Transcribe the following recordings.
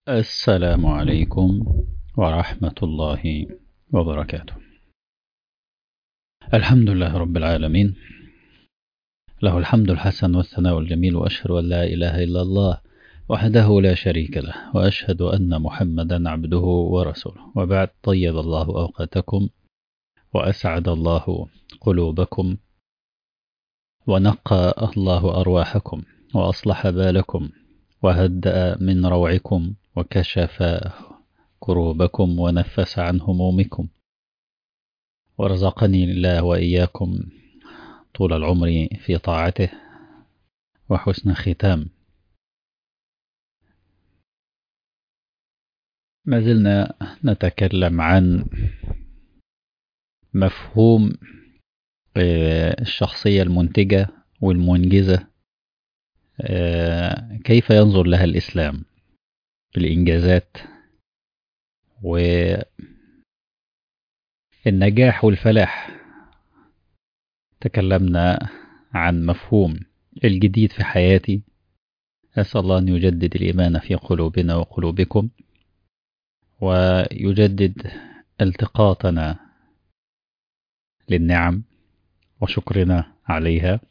السلام عليكم ورحمة الله وبركاته الحمد لله رب العالمين له الحمد الحسن والثناء الجميل وأشهد أن لا إله إلا الله وحده لا شريك له وأشهد أن محمدا عبده ورسوله وبعد طيب الله أوقاتكم وأسعد الله قلوبكم ونقى الله أرواحكم وأصلح بالكم وهدأ من روعكم وكشف كروبكم ونفس عن همومكم ورزقني الله وإياكم طول العمر في طاعته وحسن ختام ما زلنا نتكلم عن مفهوم الشخصية المنتجة والمنجزة كيف ينظر لها الإسلام الإنجازات والنجاح والفلاح تكلمنا عن مفهوم الجديد في حياتي أسأل الله أن يجدد الإيمان في قلوبنا وقلوبكم ويجدد التقاطنا للنعم وشكرنا عليها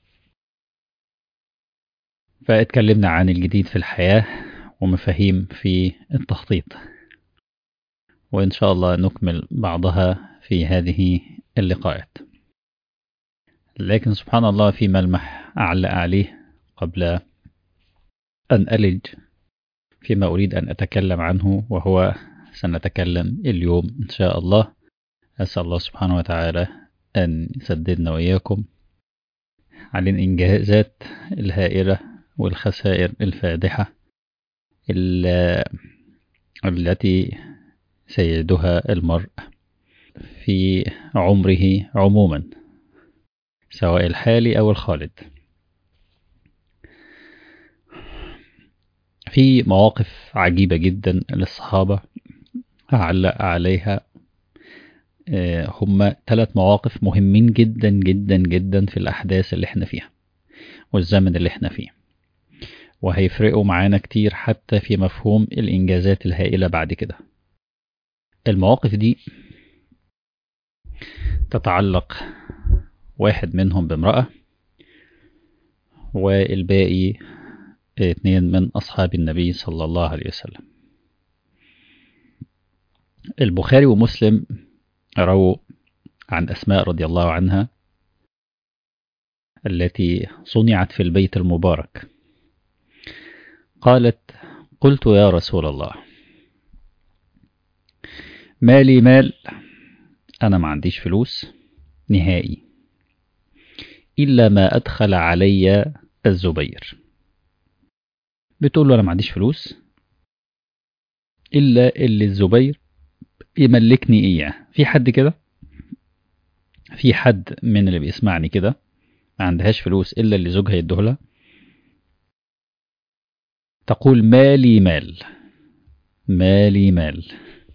فاتكلمنا عن الجديد في الحياة ومفاهيم في التخطيط وإن شاء الله نكمل بعضها في هذه اللقاءات لكن سبحان الله في ملمح أعلق عليه قبل أن ألج فيما أريد أن أتكلم عنه وهو سنتكلم اليوم إن شاء الله أسأل الله سبحانه وتعالى أن يسددنا وإياكم عن الإنجازات الهائلة والخسائر الفادحة التي سيجدها المرء في عمره عموما سواء الحالي أو الخالد في مواقف عجيبة جدا للصحابة أعلق عليها هم ثلاث مواقف مهمين جدا جدا جدا في الأحداث اللي احنا فيها والزمن اللي احنا فيه وهيفرقوا معانا كتير حتى في مفهوم الإنجازات الهائلة بعد كده المواقف دي تتعلق واحد منهم بامرأة والباقي اتنين من أصحاب النبي صلى الله عليه وسلم البخاري ومسلم رووا عن أسماء رضي الله عنها التي صنعت في البيت المبارك قالت قلت يا رسول الله مالي مال أنا ما عنديش فلوس نهائي إلا ما أدخل علي الزبير بتقول له أنا ما عنديش فلوس إلا اللي الزبير يملكني إياه في حد كده في حد من اللي بيسمعني كده ما عندهاش فلوس إلا اللي زوجها يديهولها تقول مالي مال مالي مال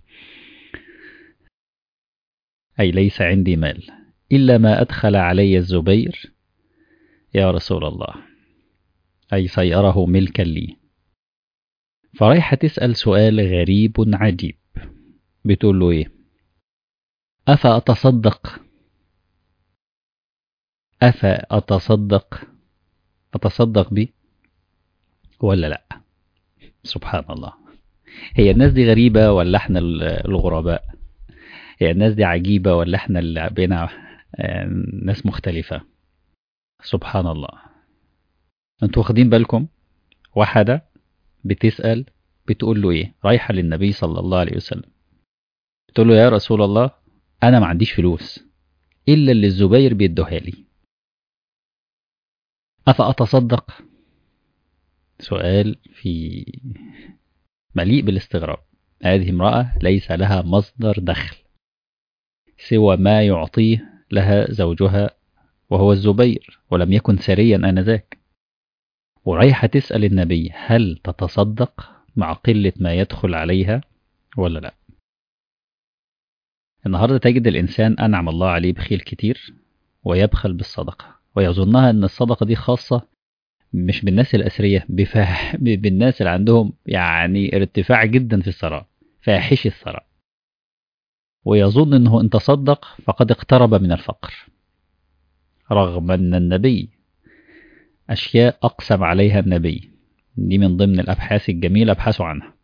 أي ليس عندي مال إلا ما أدخل علي الزبير يا رسول الله أي صيره ملكا لي فرايحة تسأل سؤال غريب عجيب بتقول له إيه أفأتصدق أفأتصدق أتصدق بي ولا لأ سبحان الله هي الناس دي غريبة ولا احنا الغرباء هي الناس دي عجيبة ولا احنا اللي بينا ناس مختلفة سبحان الله انتوا واخدين بالكم واحدة بتسأل بتقول له ايه رايحة للنبي صلى الله عليه وسلم بتقول له يا رسول الله انا ما عنديش فلوس الا اللي الزبير بيدوها لي افاتصدق سؤال في مليء بالاستغراب هذه امرأة ليس لها مصدر دخل سوى ما يعطيه لها زوجها وهو الزبير ولم يكن سريا آنذاك ورايحة تسأل النبي هل تتصدق مع قلة ما يدخل عليها ولا لا النهاردة تجد الإنسان أنعم الله عليه بخيل كتير ويبخل بالصدقة ويظنها أن الصدقة دي خاصة مش بالناس الأثرياء بفاح بالناس اللي عندهم يعني ارتفاع جدا في الثراء فاحش الثراء ويظن أنه إن تصدق فقد اقترب من الفقر رغم أن النبي أشياء أقسم عليها النبي دي من ضمن الأبحاث الجميلة ابحثوا عنها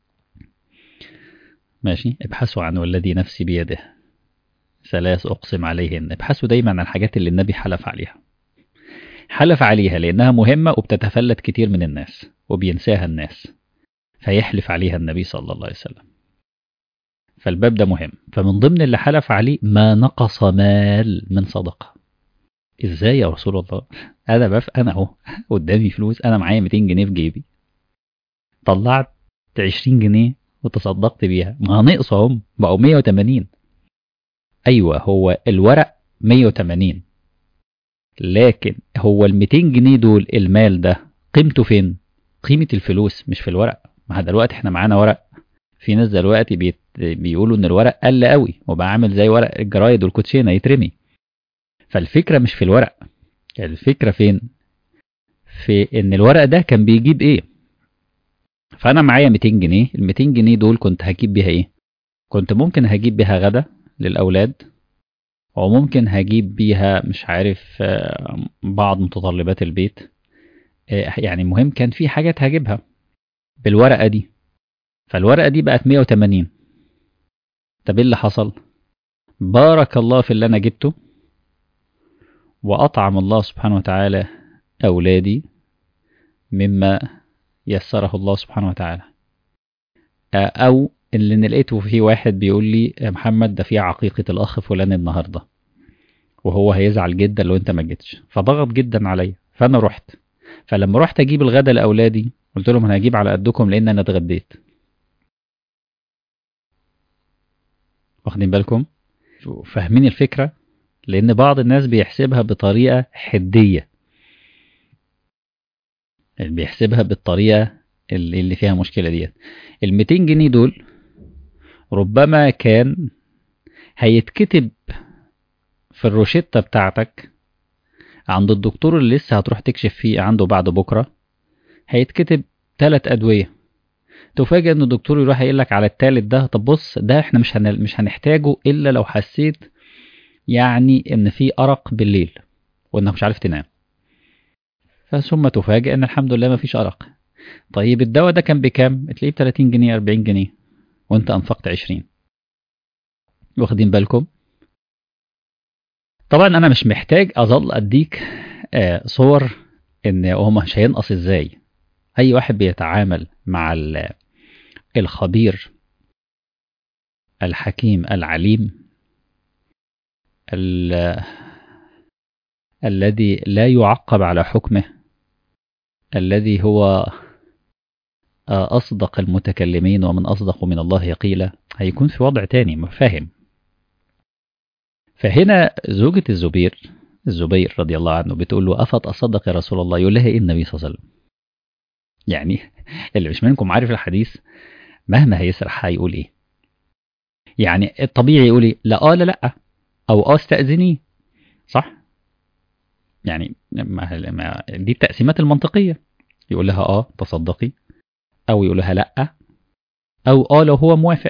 ماشي ابحثوا عن والذي نفسي بيده ثلاث أقسم عليهن ابحثوا دايما عن الحاجات اللي النبي حلف عليها حلف عليها لأنها مهمة وبتتفلت كتير من الناس وبينساها الناس فيحلف عليها النبي صلى الله عليه وسلم فالباب ده مهم فمن ضمن اللي حلف عليه ما نقص مال من صدقة ازاي يا رسول الله انا بف انا اهو قدامي فلوس انا معايا 200 جنيه في جيبي طلعت 20 جنيه وتصدقت بيها ما نقصهم بقوا 180 ايوه هو الورق 180 لكن هو ال 200 جنيه دول المال ده قيمته فين قيمة الفلوس مش في الورق ما دلوقتي احنا معانا ورق في ناس دلوقتي بيت بيقولوا ان الورق قل قوي وبقى عامل زي ورق الجرايد والكوتشينه يترمي فالفكره مش في الورق الفكره فين في ان الورق ده كان بيجيب ايه فانا معايا 200 جنيه ال 200 جنيه دول كنت هجيب بيها ايه كنت ممكن هجيب بيها غدا للاولاد وممكن هجيب بيها مش عارف بعض متطلبات البيت يعني مهم كان في حاجات هجيبها بالورقه دي فالورقة دي بقت 180 طب ايه اللي حصل بارك الله في اللي انا جبته واطعم الله سبحانه وتعالى اولادي مما يسره الله سبحانه وتعالى او اللي انا لقيته في واحد بيقول لي يا محمد ده في عقيقة الاخ فلان النهاردة وهو هيزعل جدا لو انت ما جيتش فضغط جدا عليا فانا رحت فلما رحت اجيب الغدا لاولادي قلت لهم انا هجيب على قدكم لان انا اتغديت واخدين بالكم فاهمين الفكرة لأن بعض الناس بيحسبها بطريقة حدية بيحسبها بالطريقة اللي فيها مشكلة ديت ال 200 جنيه دول ربما كان هيتكتب في الروشتة بتاعتك عند الدكتور اللي لسه هتروح تكشف فيه عنده بعد بكرة هيتكتب ثلاث أدوية تفاجئ ان الدكتور يروح يقول لك على التالت ده طب بص ده احنا مش هن... مش هنحتاجه الا لو حسيت يعني ان في ارق بالليل وانك مش عارف تنام ثم تفاجئ ان الحمد لله ما فيش ارق طيب الدواء ده كان بكام تلاقيه ب 30 جنيه 40 جنيه وانت انفقت 20 واخدين بالكم طبعا انا مش محتاج اظل اديك آه صور ان هو مش هينقص ازاي اي واحد بيتعامل مع الخبير الحكيم العليم الذي لا يعقب على حكمه الذي هو أصدق المتكلمين ومن أصدق من الله قيلا هيكون في وضع تاني مفاهم فهنا زوجة الزبير الزبير رضي الله عنه بتقول له أفت أصدق يا رسول الله يقول لها إيه النبي صلى الله عليه وسلم يعني اللي مش منكم عارف الحديث مهما هيسرح هيقول ايه يعني الطبيعي يقول ايه لا اه لا لا او اه استأذني صح يعني ما دي التقسيمات المنطقية يقول لها اه تصدقي او يقول لها لا او اه لو هو موافق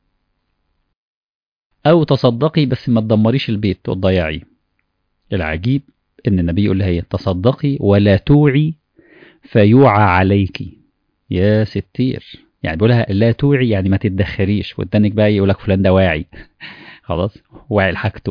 او تصدقي بس ما تدمريش البيت وتضيعيه العجيب ان النبي يقول لها تصدقي ولا توعي فيوعى عليك يا ستير يعني بيقولها لا توعي يعني ما تتدخريش والتانيك بقى يقول لك فلان ده واعي خلاص واعي لحاجته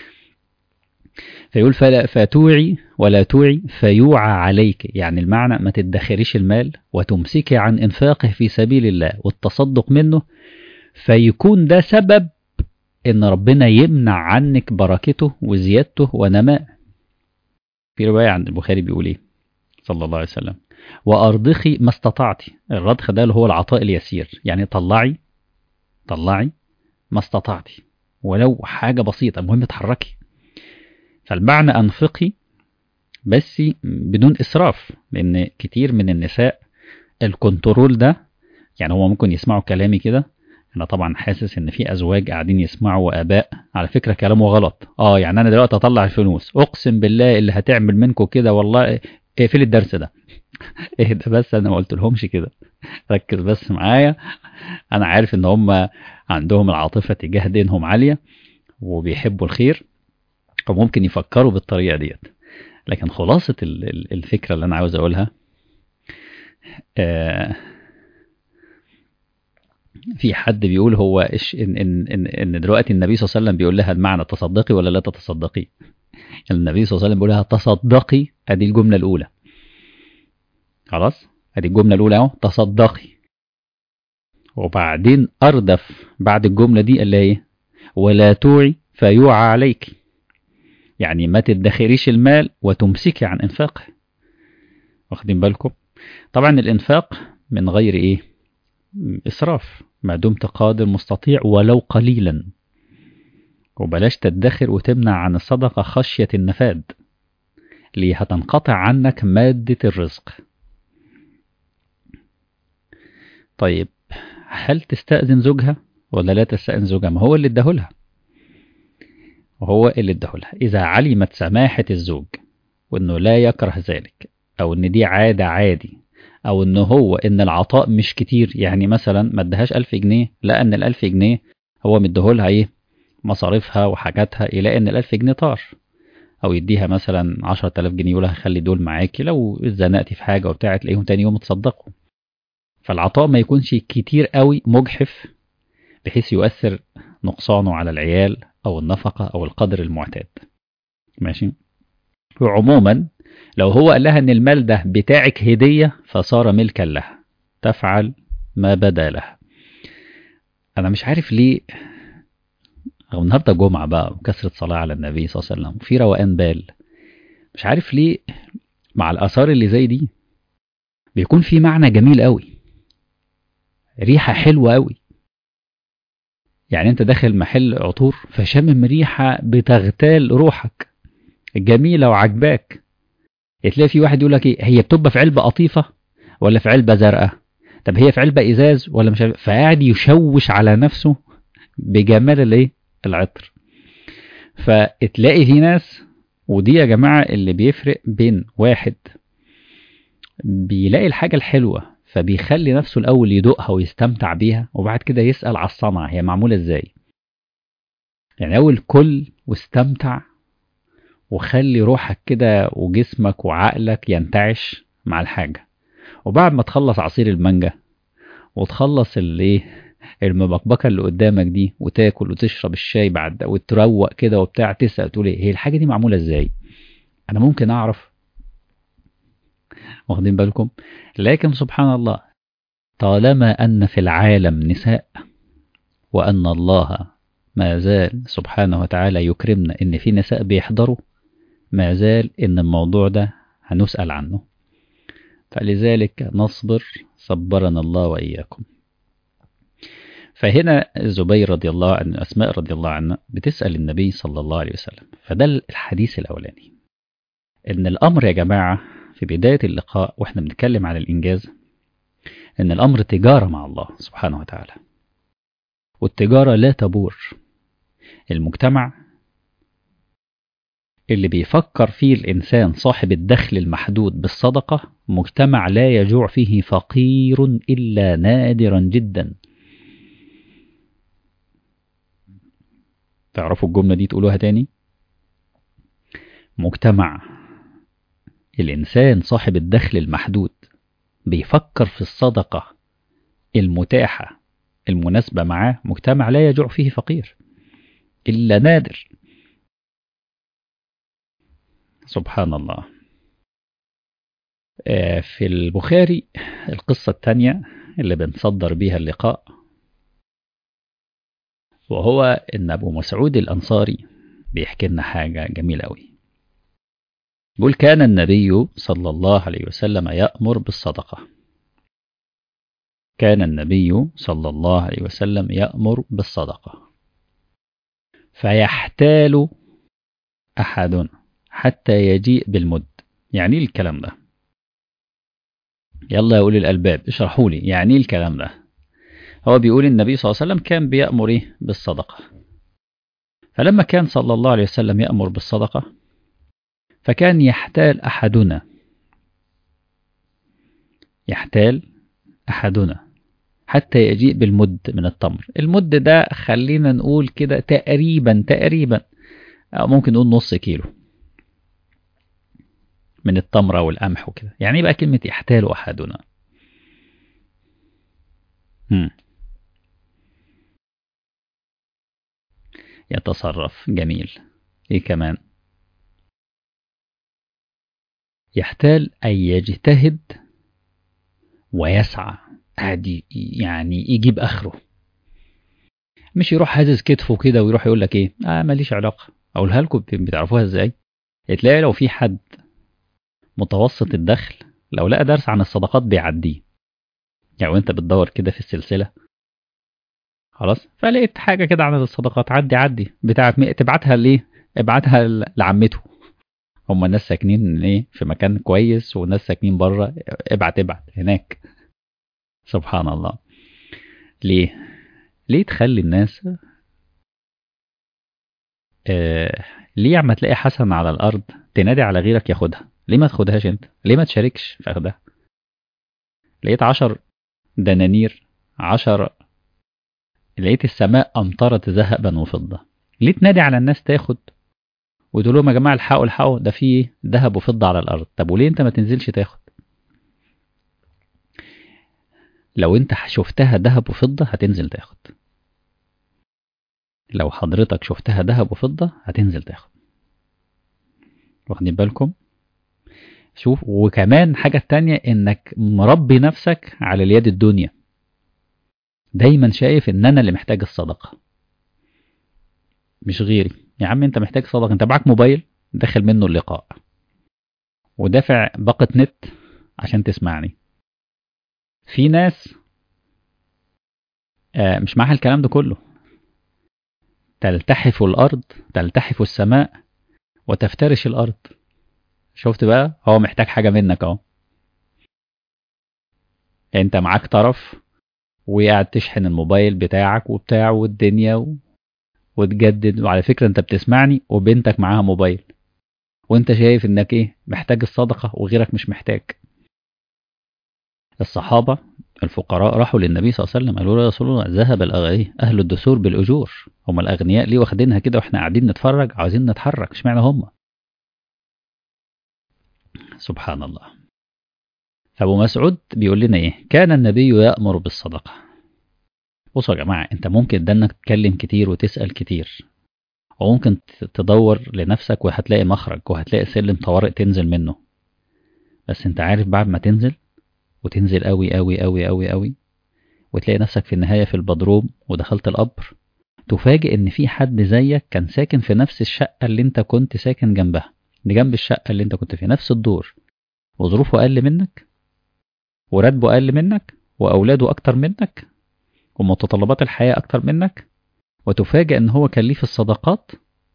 فيقول فلا فتوعي ولا توعي فيوعى عليك يعني المعنى ما تدخريش المال وتمسكي عن انفاقه في سبيل الله والتصدق منه فيكون ده سبب ان ربنا يمنع عنك بركته وزيادته ونماء في رواية عند البخاري بيقول ايه صلى الله عليه وسلم وأرضخي ما استطعتي الرضخ ده اللي هو العطاء اليسير يعني طلعي طلعي ما استطعتي ولو حاجة بسيطة المهم تحركي فالمعنى أنفقي بس بدون إسراف لأن كتير من النساء الكنترول ده يعني هو ممكن يسمعوا كلامي كده أنا طبعا حاسس إن في أزواج قاعدين يسمعوا وآباء على فكرة كلامه غلط آه يعني أنا دلوقتي أطلع الفلوس أقسم بالله اللي هتعمل منكم كده والله اقفل الدرس ده اهدى بس انا ما قلت لهمش كده ركز بس معايا انا عارف ان هم عندهم العاطفه تجاه دينهم عاليه وبيحبوا الخير وممكن يفكروا بالطريقه ديت لكن خلاصه الفكره اللي انا عاوز اقولها آه في حد بيقول هو إش إن, إن, إن, إن دلوقتي النبي صلى الله عليه وسلم بيقول لها المعنى تصدقي ولا لا تتصدقي النبي صلى الله عليه وسلم بيقول لها تصدقي ادي الجملة الأولى خلاص ادي الجملة الأولى اهو تصدقي وبعدين أردف بعد الجملة دي قال ايه ولا توعي فيوعى عليك يعني ما تدخريش المال وتمسكي عن انفاقه واخدين بالكم طبعا الانفاق من غير ايه اسراف ما دمت قادر مستطيع ولو قليلا وبلاش تدخر وتمنع عن الصدقة خشية النفاد ليه هتنقطع عنك مادة الرزق طيب هل تستأذن زوجها ولا لا تستأذن زوجها ما هو اللي اداهولها وهو اللي اداهولها إذا علمت سماحة الزوج وإنه لا يكره ذلك أو إن دي عادة عادي أو إن هو إن العطاء مش كتير يعني مثلا ما ادهاش ألف جنيه لا إن الألف جنيه هو مديهولها إيه مصاريفها وحاجاتها إلى إن الألف جنيه طار أو يديها مثلا عشرة آلاف جنيه يقولها خلي دول معاكي لو اتزنقتي في حاجة وبتاع تلاقيهم تاني يوم تصدقوا فالعطاء ما يكونش كتير قوي مجحف بحيث يؤثر نقصانه على العيال أو النفقة أو القدر المعتاد ماشي وعموما لو هو قال لها ان المال ده بتاعك هدية فصار ملكا لها تفعل ما بدا لها انا مش عارف ليه او النهارده جمعة بقى وكثرة صلاة على النبي صلى الله عليه وسلم وفي روقان بال مش عارف ليه مع الآثار اللي زي دي بيكون في معنى جميل قوي ريحة حلوة قوي يعني انت داخل محل عطور فشامم ريحة بتغتال روحك جميلة وعجباك تلاقي في واحد يقول لك ايه هي بتبقى في علبة قطيفة ولا في علبة زرقاء طب هي في علبة ازاز ولا مش علبة فقاعد يشوش على نفسه بجمال الايه العطر فتلاقي في ناس ودي يا جماعة اللي بيفرق بين واحد بيلاقي الحاجة الحلوة فبيخلي نفسه الأول يدوقها ويستمتع بيها وبعد كده يسأل على الصنعة هي معمولة ازاي يعني أول كل واستمتع وخلي روحك كده وجسمك وعقلك ينتعش مع الحاجة وبعد ما تخلص عصير المانجا وتخلص الايه المبكبكة اللي قدامك دي وتاكل وتشرب الشاي بعد وتروق كده وبتاع تسأل تقول ايه هي الحاجة دي معمولة ازاي انا ممكن اعرف واخدين بالكم لكن سبحان الله طالما ان في العالم نساء وان الله ما زال سبحانه وتعالى يكرمنا ان في نساء بيحضروا ما زال ان الموضوع ده هنسأل عنه فلذلك نصبر صبرنا الله وإياكم فهنا زبير رضي الله عنه أسماء رضي الله عنها بتسأل النبي صلى الله عليه وسلم فده الحديث الأولاني إن الأمر يا جماعة في بداية اللقاء وإحنا بنتكلم عن الإنجاز إن الأمر تجارة مع الله سبحانه وتعالى والتجارة لا تبور المجتمع اللي بيفكر فيه الإنسان صاحب الدخل المحدود بالصدقة مجتمع لا يجوع فيه فقير إلا نادرا جدا تعرفوا الجملة دي تقولوها تاني مجتمع الإنسان صاحب الدخل المحدود بيفكر في الصدقة المتاحة المناسبة معاه مجتمع لا يجوع فيه فقير إلا نادر سبحان الله في البخاري القصة الثانية اللي بنصدر بيها اللقاء وهو إن أبو مسعود الأنصاري بيحكي لنا حاجة جميلة أوي بيقول كان النبي صلى الله عليه وسلم يأمر بالصدقة كان النبي صلى الله عليه وسلم يأمر بالصدقة فيحتال أحدنا حتى يجيء بالمد يعني ايه الكلام ده يلا يا أولي الألباب اشرحوا لي يعني ايه الكلام ده هو بيقول النبي صلى الله عليه وسلم كان بيأمر ايه بالصدقة فلما كان صلى الله عليه وسلم يأمر بالصدقة فكان يحتال أحدنا يحتال أحدنا حتى يجيء بالمد من التمر المد ده خلينا نقول كده تقريبا تقريبا أو ممكن نقول نص كيلو من التمر أو القمح وكده يعني بقى كلمة يحتال أحدنا مم. يتصرف جميل ايه كمان يحتال أن يجتهد ويسعى قاعد يعني يجيب آخره مش يروح هازز كتفه كده ويروح يقول لك ايه اه ماليش علاقة اقولها لكم بتعرفوها ازاي تلاقي لو في حد متوسط الدخل لو لقى درس عن الصدقات بيعديه يعني وانت بتدور كده في السلسلة خلاص فلقيت حاجة كده عن الصدقات عدي عدي بتاعت مئة تبعتها ليه ابعتها لعمته هم الناس ساكنين ايه في مكان كويس والناس ساكنين بره ابعت ابعت هناك سبحان الله ليه ليه تخلي الناس آه ليه عم تلاقي حسن على الارض تنادي على غيرك ياخدها ليه ما تاخدهاش انت ليه ما تشاركش في اخدها لقيت عشر دنانير عشر لقيت السماء امطرت ذهبا وفضة ليه تنادي على الناس تاخد وتقول لهم يا جماعه الحقوا الحقوا ده في ذهب وفضة على الارض طب وليه انت ما تنزلش تاخد لو انت شفتها ذهب وفضة هتنزل تاخد لو حضرتك شفتها ذهب وفضة هتنزل تاخد واخدين بالكم شوف وكمان حاجة تانية انك مربي نفسك على اليد الدنيا دايما شايف ان انا اللي محتاج الصدقة مش غيري يا عم انت محتاج صدقة انت معاك موبايل داخل منه اللقاء ودافع باقة نت عشان تسمعني في ناس آه مش معاها الكلام ده كله تلتحف الأرض تلتحف السماء وتفترش الأرض شفت بقى هو محتاج حاجة منك اهو انت معاك طرف وقاعد تشحن الموبايل بتاعك وبتاع والدنيا و... وتجدد وعلى فكرة انت بتسمعني وبنتك معاها موبايل وانت شايف انك ايه محتاج الصدقة وغيرك مش محتاج الصحابة الفقراء راحوا للنبي صلى الله عليه وسلم قالوا له يا رسول الله ذهب الأغنياء أهل الدثور بالأجور هم الأغنياء ليه واخدينها كده وإحنا قاعدين نتفرج عاوزين نتحرك اشمعنى هم سبحان الله أبو مسعود بيقول لنا إيه كان النبي يأمر بالصدقة بصوا يا جماعة أنت ممكن ده إنك تتكلم كتير وتسأل كتير وممكن تدور لنفسك وهتلاقي مخرج وهتلاقي سلم طوارئ تنزل منه بس أنت عارف بعد ما تنزل وتنزل قوي قوي قوي قوي قوي وتلاقي نفسك في النهاية في البدروم ودخلت القبر تفاجئ ان في حد زيك كان ساكن في نفس الشقة اللي انت كنت ساكن جنبها جنب الشقة اللي انت كنت في نفس الدور وظروفه اقل منك وراتبه اقل منك واولاده اكتر منك ومتطلبات الحياة اكتر منك وتفاجئ ان هو كان ليه في الصدقات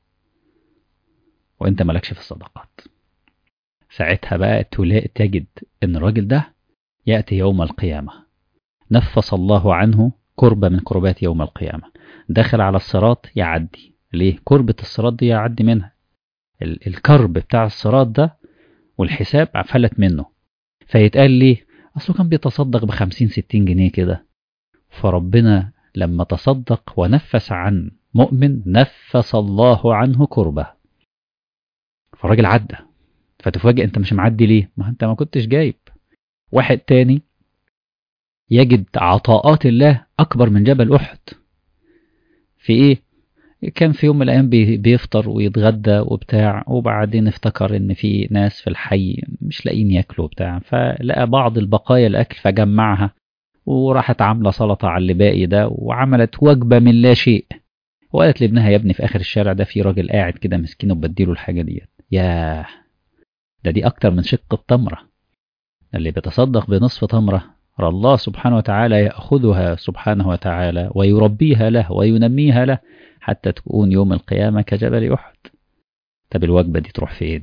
وانت مالكش في الصدقات ساعتها بقى تلاقي تجد ان الراجل ده يأتي يوم القيامة نفس الله عنه كربة من كربات يوم القيامة دخل على الصراط يعدي ليه كربة الصراط دي يعدي منها ال الكرب بتاع الصراط ده والحساب فلت منه فيتقال ليه أصله كان بيتصدق بخمسين ستين جنيه كده فربنا لما تصدق ونفس عن مؤمن نفس الله عنه كربة فالراجل عدى فتفاجئ انت مش معدي ليه ما انت ما كنتش جايب واحد تاني يجد عطاءات الله أكبر من جبل أحد في إيه؟ كان في يوم من الأيام بيفطر ويتغدى وبتاع وبعدين افتكر إن في ناس في الحي مش لاقيين ياكلوا بتاع فلقى بعض البقايا الأكل فجمعها وراحت عاملة سلطة على اللي باقي ده وعملت وجبة من لا شيء وقالت لابنها يا ابني في آخر الشارع ده في راجل قاعد كده مسكين وبديله الحاجة ديت ياه ده دي أكتر من شق التمرة اللي بيتصدق بنصف تمرة الله سبحانه وتعالى يأخذها سبحانه وتعالى ويربيها له وينميها له حتى تكون يوم القيامة كجبل أحد طب الوجبة دي تروح فين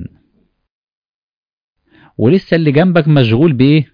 ولسه اللي جنبك مشغول بإيه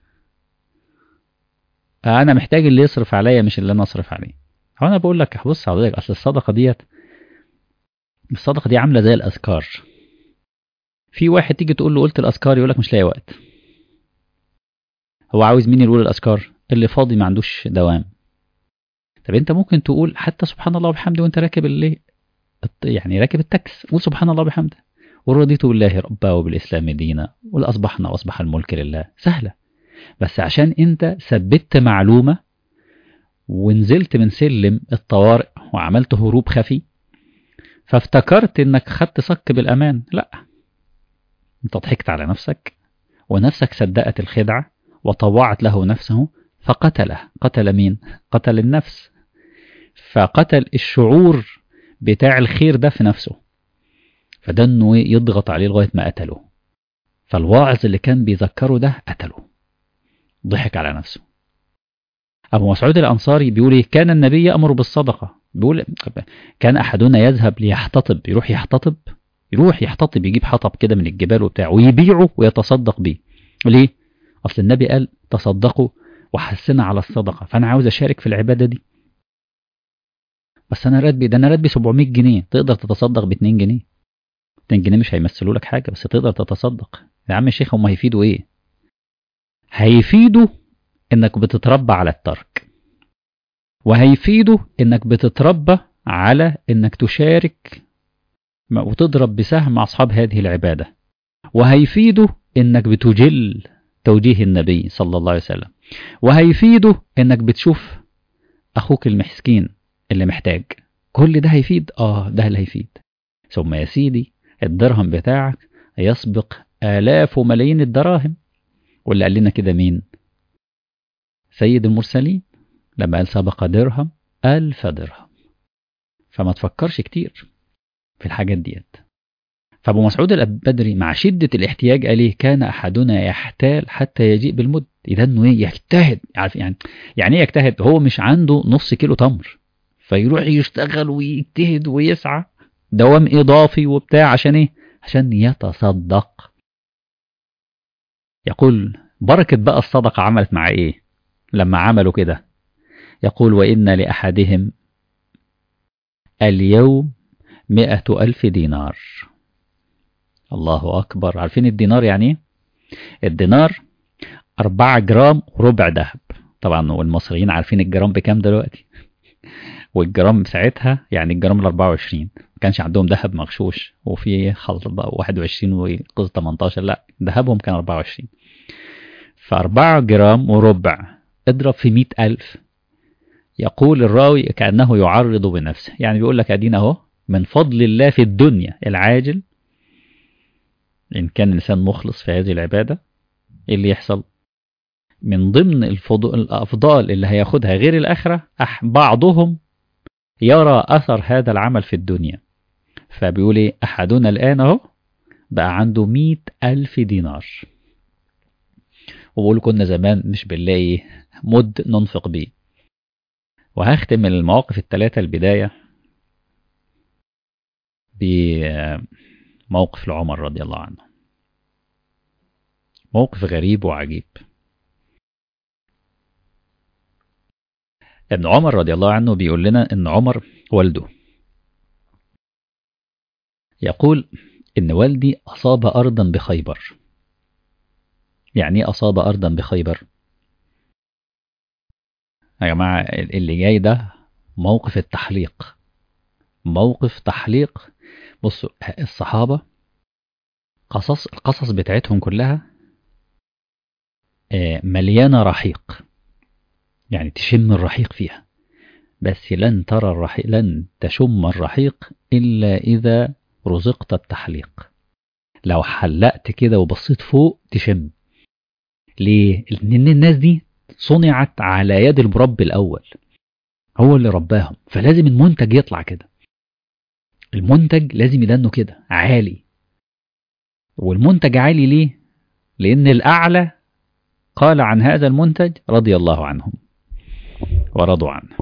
أنا محتاج اللي يصرف عليا مش اللي أنا أصرف عليه هو أنا بقول لك بص حضرتك أصل الصدقة ديت الصدقة دي عاملة زي الأذكار في واحد تيجي تقول له قلت الأذكار يقول لك مش لاقي وقت هو عاوز مين يقول الأذكار اللي فاضي ما عندوش دوام طب انت ممكن تقول حتى سبحان الله وبحمده وانت راكب اللي يعني راكب التاكس قول سبحان الله وبحمده ورضيت بالله ربا وبالإسلام دينا والأصبحنا وأصبح الملك لله سهلة بس عشان انت ثبت معلومة ونزلت من سلم الطوارئ وعملت هروب خفي فافتكرت انك خدت صك بالامان لا انت ضحكت على نفسك ونفسك صدقت الخدعة وطوعت له نفسه فقتله قتل مين قتل النفس فقتل الشعور بتاع الخير ده في نفسه فده انه يضغط عليه لغاية ما قتله فالواعظ اللي كان بيذكره ده قتله ضحك على نفسه أبو مسعود الأنصاري بيقول إيه كان النبي يأمر بالصدقة بيقول كان أحدنا يذهب ليحتطب يروح يحتطب يروح يحتطب يجيب حطب كده من الجبال وبتاع ويبيعه ويتصدق بيه ليه؟ أصل النبي قال تصدقوا وحسنا على الصدقة فأنا عاوز أشارك في العبادة دي بس أنا راتبي ده أنا راتبي 700 جنيه تقدر تتصدق ب 2 جنيه 2 جنيه مش هيمثلوا لك حاجة بس تقدر تتصدق يا عم الشيخ هم هيفيدوا إيه؟ هيفيدوا إنك بتتربى على الترك وهيفيدوا إنك بتتربى على إنك تشارك وتضرب بسهم مع أصحاب هذه العبادة وهيفيدوا إنك بتجل توجيه النبي صلى الله عليه وسلم وهيفيده انك بتشوف اخوك المسكين اللي محتاج كل ده هيفيد اه ده اللي هيفيد ثم يا سيدي الدرهم بتاعك يسبق آلاف وملايين الدراهم واللي قال لنا كده مين سيد المرسلين لما قال سبق درهم ألف درهم فما تفكرش كتير في الحاجات ديت فابو مسعود البدري مع شدة الاحتياج عليه كان أحدنا يحتال حتى يجيء بالمد إذا أنه يجتهد عارف يعني يعني ايه يجتهد هو مش عنده نص كيلو تمر فيروح يشتغل ويجتهد ويسعى دوام إضافي وبتاع عشان إيه عشان يتصدق يقول بركة بقى الصدقة عملت مع إيه لما عملوا كده يقول وإن لأحدهم اليوم مئة ألف دينار الله أكبر عارفين الدينار يعني ايه الدينار أربعة جرام وربع ذهب طبعا والمصريين عارفين الجرام بكام دلوقتي والجرام ساعتها يعني الجرام ال 24 ما كانش عندهم ذهب مغشوش وفي خلط بقى 21 وقصة 18 لا ذهبهم كان 24 فأربعة جرام وربع اضرب في مئة ألف يقول الراوي كأنه يعرض بنفسه يعني بيقول لك أدينا أهو من فضل الله في الدنيا العاجل إن كان الإنسان مخلص في هذه العبادة إيه اللي يحصل من ضمن الأفضال اللي هياخدها غير الآخرة بعضهم يرى أثر هذا العمل في الدنيا فبيقول إيه أحدنا الآن أهو بقى عنده مئة ألف دينار وبقول كنا زمان مش بنلاقي مد ننفق بيه وهختم من المواقف الثلاثة البداية بموقف لعمر رضي الله عنه موقف غريب وعجيب ابن عمر رضي الله عنه بيقول لنا ان عمر والده يقول ان والدي اصاب ارضا بخيبر يعني ايه اصاب ارضا بخيبر يا جماعه اللي جاي ده موقف التحليق موقف تحليق بصوا الصحابه قصص القصص بتاعتهم كلها مليانه رحيق يعني تشم الرحيق فيها بس لن ترى الرحيق لن تشم الرحيق إلا إذا رزقت التحليق لو حلقت كده وبصيت فوق تشم ليه؟ لأن الناس دي صنعت على يد المربي الأول هو اللي رباهم فلازم المنتج يطلع كده المنتج لازم يدنه كده عالي والمنتج عالي ليه؟ لأن الأعلى قال عن هذا المنتج رضي الله عنهم ورضوا عنه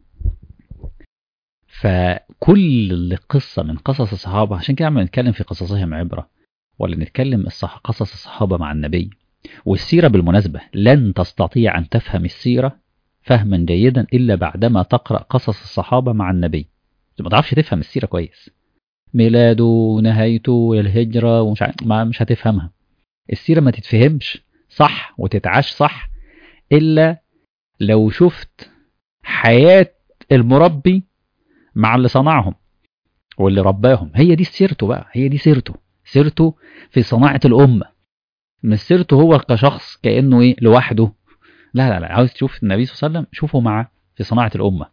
فكل قصة من قصص الصحابة عشان كده عم نتكلم في قصصهم عبرة ولا نتكلم قصص الصحابة مع النبي والسيرة بالمناسبة لن تستطيع أن تفهم السيرة فهما جيدا إلا بعدما تقرأ قصص الصحابة مع النبي ما تعرفش تفهم السيرة كويس ميلاده ونهايته الهجرة ومش ع... ما مش هتفهمها السيرة ما تتفهمش صح وتتعاش صح إلا لو شفت حياة المربي مع اللي صنعهم واللي رباهم هي دي سيرته بقى هي دي سيرته سيرته في صناعة الأمة مش سيرته هو كشخص كأنه إيه لوحده لا لا لا عاوز تشوف النبي صلى الله عليه وسلم شوفه معه في صناعة الأمة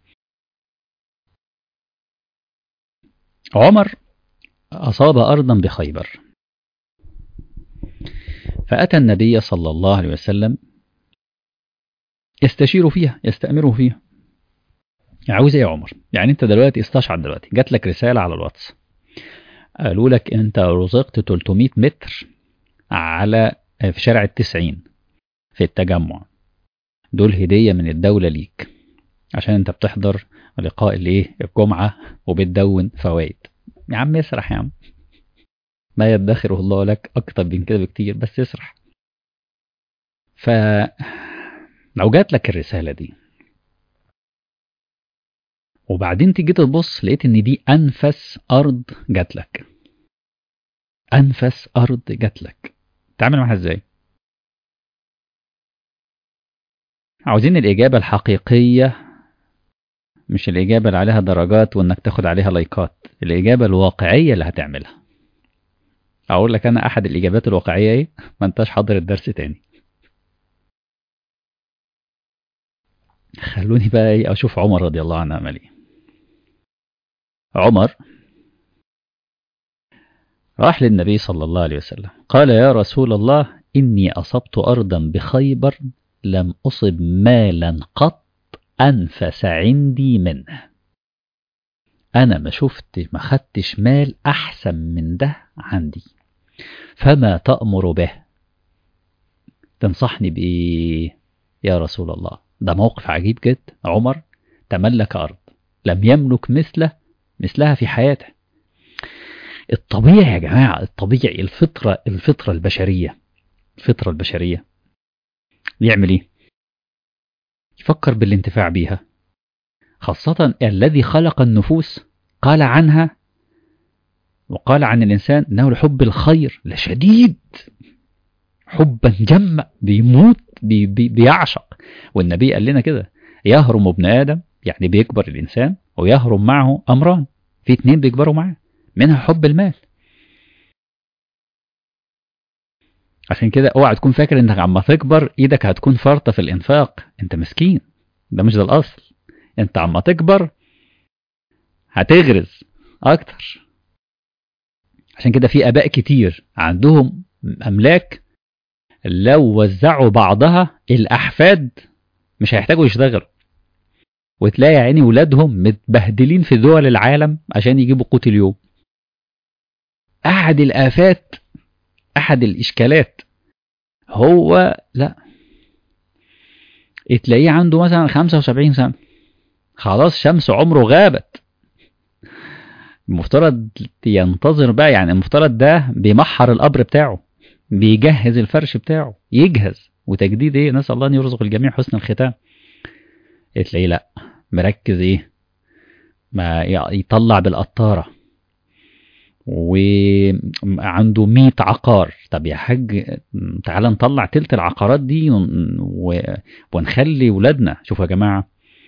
عمر أصاب أرضا بخيبر فأتى النبي صلى الله عليه وسلم يستشير فيها يستأمره فيها عاوز ايه يا عمر يعني انت دلوقتي استشعر دلوقتي جات لك رسالة على الواتس قالوا لك انت رزقت 300 متر على في شارع التسعين في التجمع دول هدية من الدولة ليك عشان انت بتحضر لقاء الايه الجمعة وبتدون فوائد يا عم اسرح يا عم ما يدخره الله لك اكتر من كده بكتير بس اسرح ف لو جات لك الرسالة دي وبعدين تيجي تبص لقيت ان دي انفس ارض جات لك انفس ارض جات لك تعمل معاها ازاي عاوزين الاجابه الحقيقيه مش الاجابه اللي عليها درجات وانك تاخد عليها لايكات الاجابه الواقعيه اللي هتعملها اقول لك انا احد الاجابات الواقعيه ايه ما انتش حاضر الدرس تاني خلوني بقى ايه اشوف عمر رضي الله عنه عمل ايه عمر راح للنبي صلى الله عليه وسلم قال يا رسول الله إني أصبت أرضا بخيبر لم أصب مالا قط أنفس عندي منه أنا ما شفت ما خدتش مال أحسن من ده عندي فما تأمر به تنصحني بإيه يا رسول الله ده موقف عجيب جدا عمر تملك أرض لم يملك مثله مثلها في حياته الطبيعي يا جماعة الطبيعي الفطرة الفطرة البشرية الفطرة البشرية يعمل ايه يفكر بالانتفاع بيها خاصة الذي خلق النفوس قال عنها وقال عن الإنسان أنه لحب الخير لشديد حبا جم بيموت بي بي بيعشق والنبي قال لنا كده يهرم ابن آدم يعني بيكبر الإنسان ويهرم معه أمران في اتنين بيكبروا معاه منها حب المال عشان كده اوعى تكون فاكر انك عما تكبر ايدك هتكون فرطة في الانفاق انت مسكين ده مش ده الاصل انت عما تكبر هتغرز اكتر عشان كده في اباء كتير عندهم املاك لو وزعوا بعضها الاحفاد مش هيحتاجوا يشتغلوا وتلاقي عيني ولادهم متبهدلين في دول العالم عشان يجيبوا قوت اليوم احد الافات احد الاشكالات هو لا تلاقيه عنده مثلا 75 سنه خلاص شمس عمره غابت المفترض ينتظر بقى يعني المفترض ده بيمحر القبر بتاعه بيجهز الفرش بتاعه يجهز وتجديد ايه نسال الله ان يرزق الجميع حسن الختام تلاقيه لا مركز ايه ما يطلع بالقطاره وعنده 100 عقار طب يا حاج تعالى نطلع تلت العقارات دي ونخلي ولادنا شوفوا يا جماعة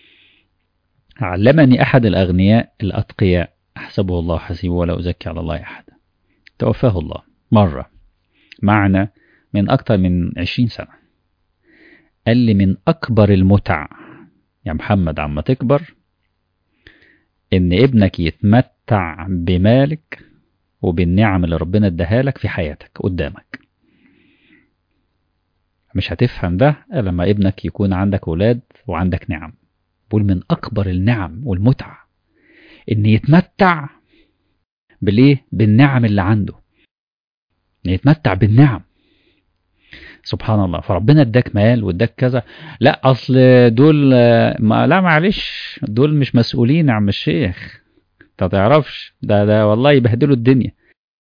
علمني أحد الأغنياء الأتقياء أحسبه الله حسيبه ولا أزكي على الله أحدا توفاه الله مرة معنا من أكثر من 20 سنة قال لي من أكبر المتع يا محمد عما تكبر إن ابنك يتمتع بمالك وبالنعم اللي ربنا اداها لك في حياتك قدامك مش هتفهم ده لما ابنك يكون عندك ولاد وعندك نعم بقول من اكبر النعم والمتعة ان يتمتع بالايه بالنعم اللي عنده ان يتمتع بالنعم سبحان الله فربنا اداك مال واداك كذا لا اصل دول ما لا معلش دول مش مسؤولين يا عم الشيخ انت تعرفش ده ده والله يبهدلوا الدنيا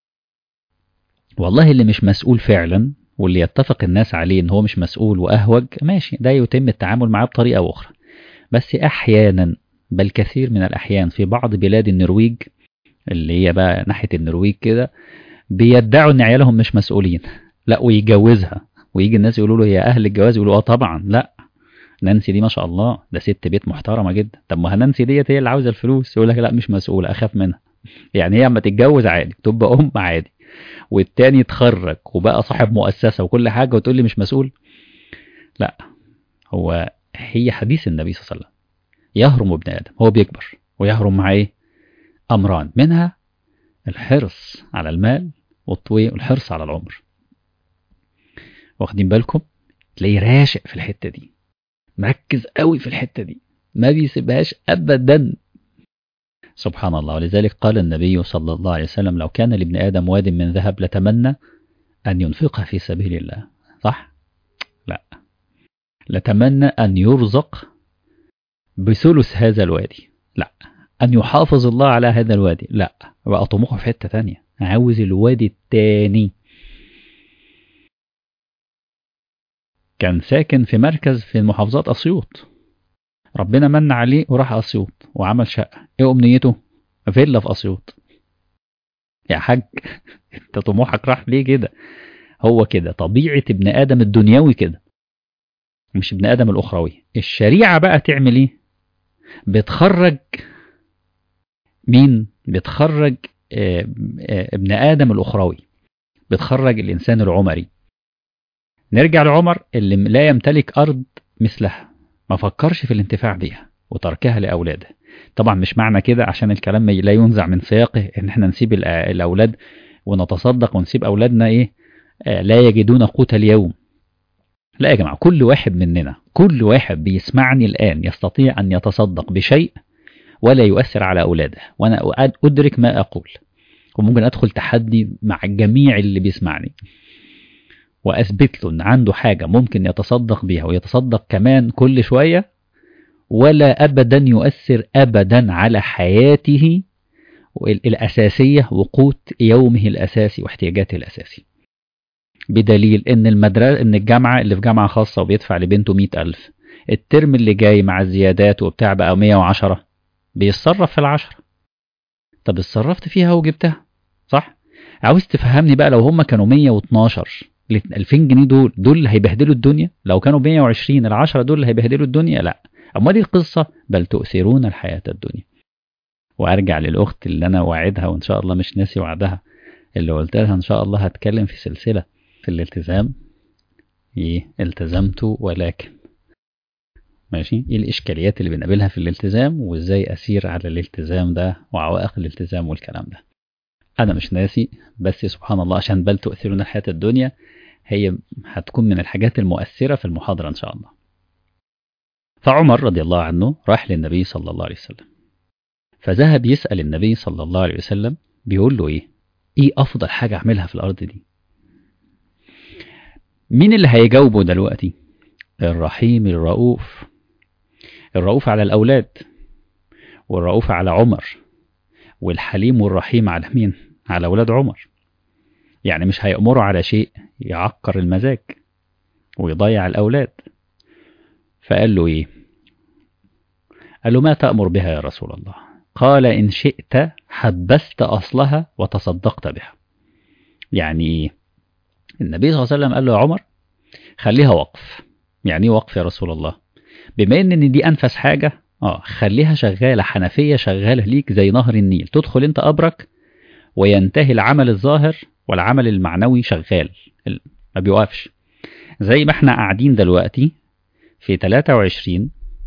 والله اللي مش مسؤول فعلا واللي يتفق الناس عليه ان هو مش مسؤول واهوج ماشي ده يتم التعامل معاه بطريقه اخرى بس احيانا بل كثير من الاحيان في بعض بلاد النرويج اللي هي بقى ناحيه النرويج كده بيدعوا ان عيالهم مش مسؤولين لا ويجوزها ويجي الناس يقولوا له هي اهل الجواز يقولوا اه طبعا لا نانسي دي ما شاء الله ده ست بيت محترمه جدا طب ما نانسي ديت هي اللي عاوزه الفلوس يقول لك لا مش مسؤوله اخاف منها يعني هي اما تتجوز عادي تبقى ام عادي والتاني اتخرج وبقى صاحب مؤسسه وكل حاجه وتقول لي مش مسؤول لا هو هي حديث النبي صلى الله عليه وسلم يهرم ابن ادم هو بيكبر ويهرم مع ايه امران منها الحرص على المال والحرص على العمر واخدين بالكم تلاقيه راشق في الحته دي مركز قوي في الحته دي ما بيسيبهاش ابدا سبحان الله ولذلك قال النبي صلى الله عليه وسلم لو كان لابن ادم واد من ذهب لتمنى ان ينفقه في سبيل الله صح لا لتمنى ان يرزق بثلث هذا الوادي لا ان يحافظ الله على هذا الوادي لا بقى طموحه في حته ثانيه عاوز الوادي التاني كان ساكن في مركز في محافظات أسيوط ربنا من عليه وراح أسيوط وعمل شقة إيه أمنيته؟ فيلا في أسيوط يا حاج أنت طموحك راح ليه كده؟ هو كده طبيعة ابن آدم الدنيوي كده مش ابن آدم الأخروي الشريعة بقى تعمل إيه؟ بتخرج مين؟ بتخرج ابن آدم الأخروي بتخرج الإنسان العمري نرجع لعمر اللي لا يمتلك أرض مثلها ما فكرش في الانتفاع بيها وتركها لأولاده طبعا مش معنى كده عشان الكلام لا ينزع من سياقه ان احنا نسيب الأولاد ونتصدق ونسيب أولادنا ايه لا يجدون قوت اليوم لا يا جماعة كل واحد مننا كل واحد بيسمعني الآن يستطيع أن يتصدق بشيء ولا يؤثر على أولاده وأنا أدرك ما أقول وممكن أدخل تحدي مع الجميع اللي بيسمعني وأثبت له أن عنده حاجة ممكن يتصدق بيها ويتصدق كمان كل شوية ولا أبدا يؤثر أبدا على حياته الأساسية وقوت يومه الأساسي واحتياجاته الأساسي بدليل أن المدرسة أن الجامعة اللي في جامعة خاصة وبيدفع لبنته مئة ألف الترم اللي جاي مع الزيادات وبتاع بقى 110 بيتصرف في العشرة طب اتصرفت فيها وجبتها صح عاوز تفهمني بقى لو هم كانوا 112 ال 2000 جنيه دول دول اللي هيبهدلوا الدنيا لو كانوا 120 ال 10 دول اللي هيبهدلوا الدنيا لا اما دي القصه بل تؤثرون الحياه الدنيا وارجع للاخت اللي انا واعدها وان شاء الله مش ناسي وعدها اللي قلت لها ان شاء الله هتكلم في سلسله في الالتزام ايه التزمت ولكن ماشي ايه الاشكاليات اللي بنقابلها في الالتزام وازاي اسير على الالتزام ده وعوائق الالتزام والكلام ده انا مش ناسي بس سبحان الله عشان بل تؤثرون الحياه الدنيا هي هتكون من الحاجات المؤثره في المحاضره ان شاء الله فعمر رضي الله عنه راح للنبي صلى الله عليه وسلم فذهب يسال النبي صلى الله عليه وسلم بيقول له ايه ايه افضل حاجه اعملها في الارض دي مين اللي هيجاوبه دلوقتي الرحيم الرؤوف الرؤوف على الأولاد والرؤوف على عمر والحليم والرحيم على مين على أولاد عمر يعني مش هيأمروا على شيء يعكر المزاج ويضيع الأولاد فقال له إيه قال له ما تأمر بها يا رسول الله قال إن شئت حبست أصلها وتصدقت بها يعني إيه النبي صلى الله عليه وسلم قال له يا عمر خليها وقف يعني ايه وقف يا رسول الله بما ان دي انفس حاجه اه خليها شغاله حنفيه شغاله ليك زي نهر النيل تدخل انت قبرك وينتهي العمل الظاهر والعمل المعنوي شغال ما بيوقفش زي ما احنا قاعدين دلوقتي في 23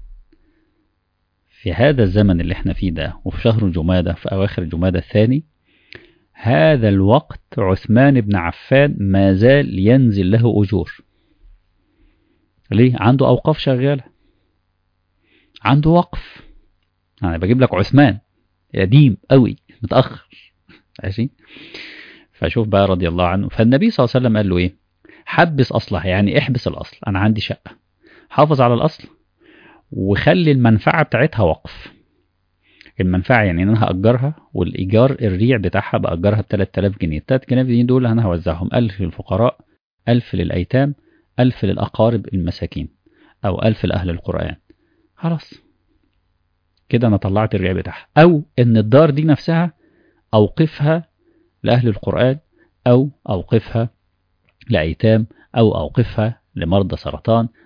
في هذا الزمن اللي احنا فيه ده وفي شهر جمادة في أواخر جمادة الثاني هذا الوقت عثمان بن عفان ما زال ينزل له أجور ليه؟ عنده أوقاف شغالة عنده وقف أنا بجيب لك عثمان قديم قوي متأخر ماشي فشوف بقى رضي الله عنه فالنبي صلى الله عليه وسلم قال له إيه حبس أصلها يعني احبس الأصل أنا عندي شقة حافظ على الأصل وخلي المنفعة بتاعتها وقف المنفعة يعني ان انا هأجرها والإيجار الريع بتاعها بأجرها ب 3000 جنيه ال 3000 جنيه دول انا هوزعهم 1000 للفقراء 1000 للأيتام 1000 للأقارب المساكين أو 1000 لأهل القرآن خلاص كده أنا طلعت الريع بتاعها أو إن الدار دي نفسها أوقفها لأهل القرآن أو أوقفها لأيتام أو أوقفها لمرضى سرطان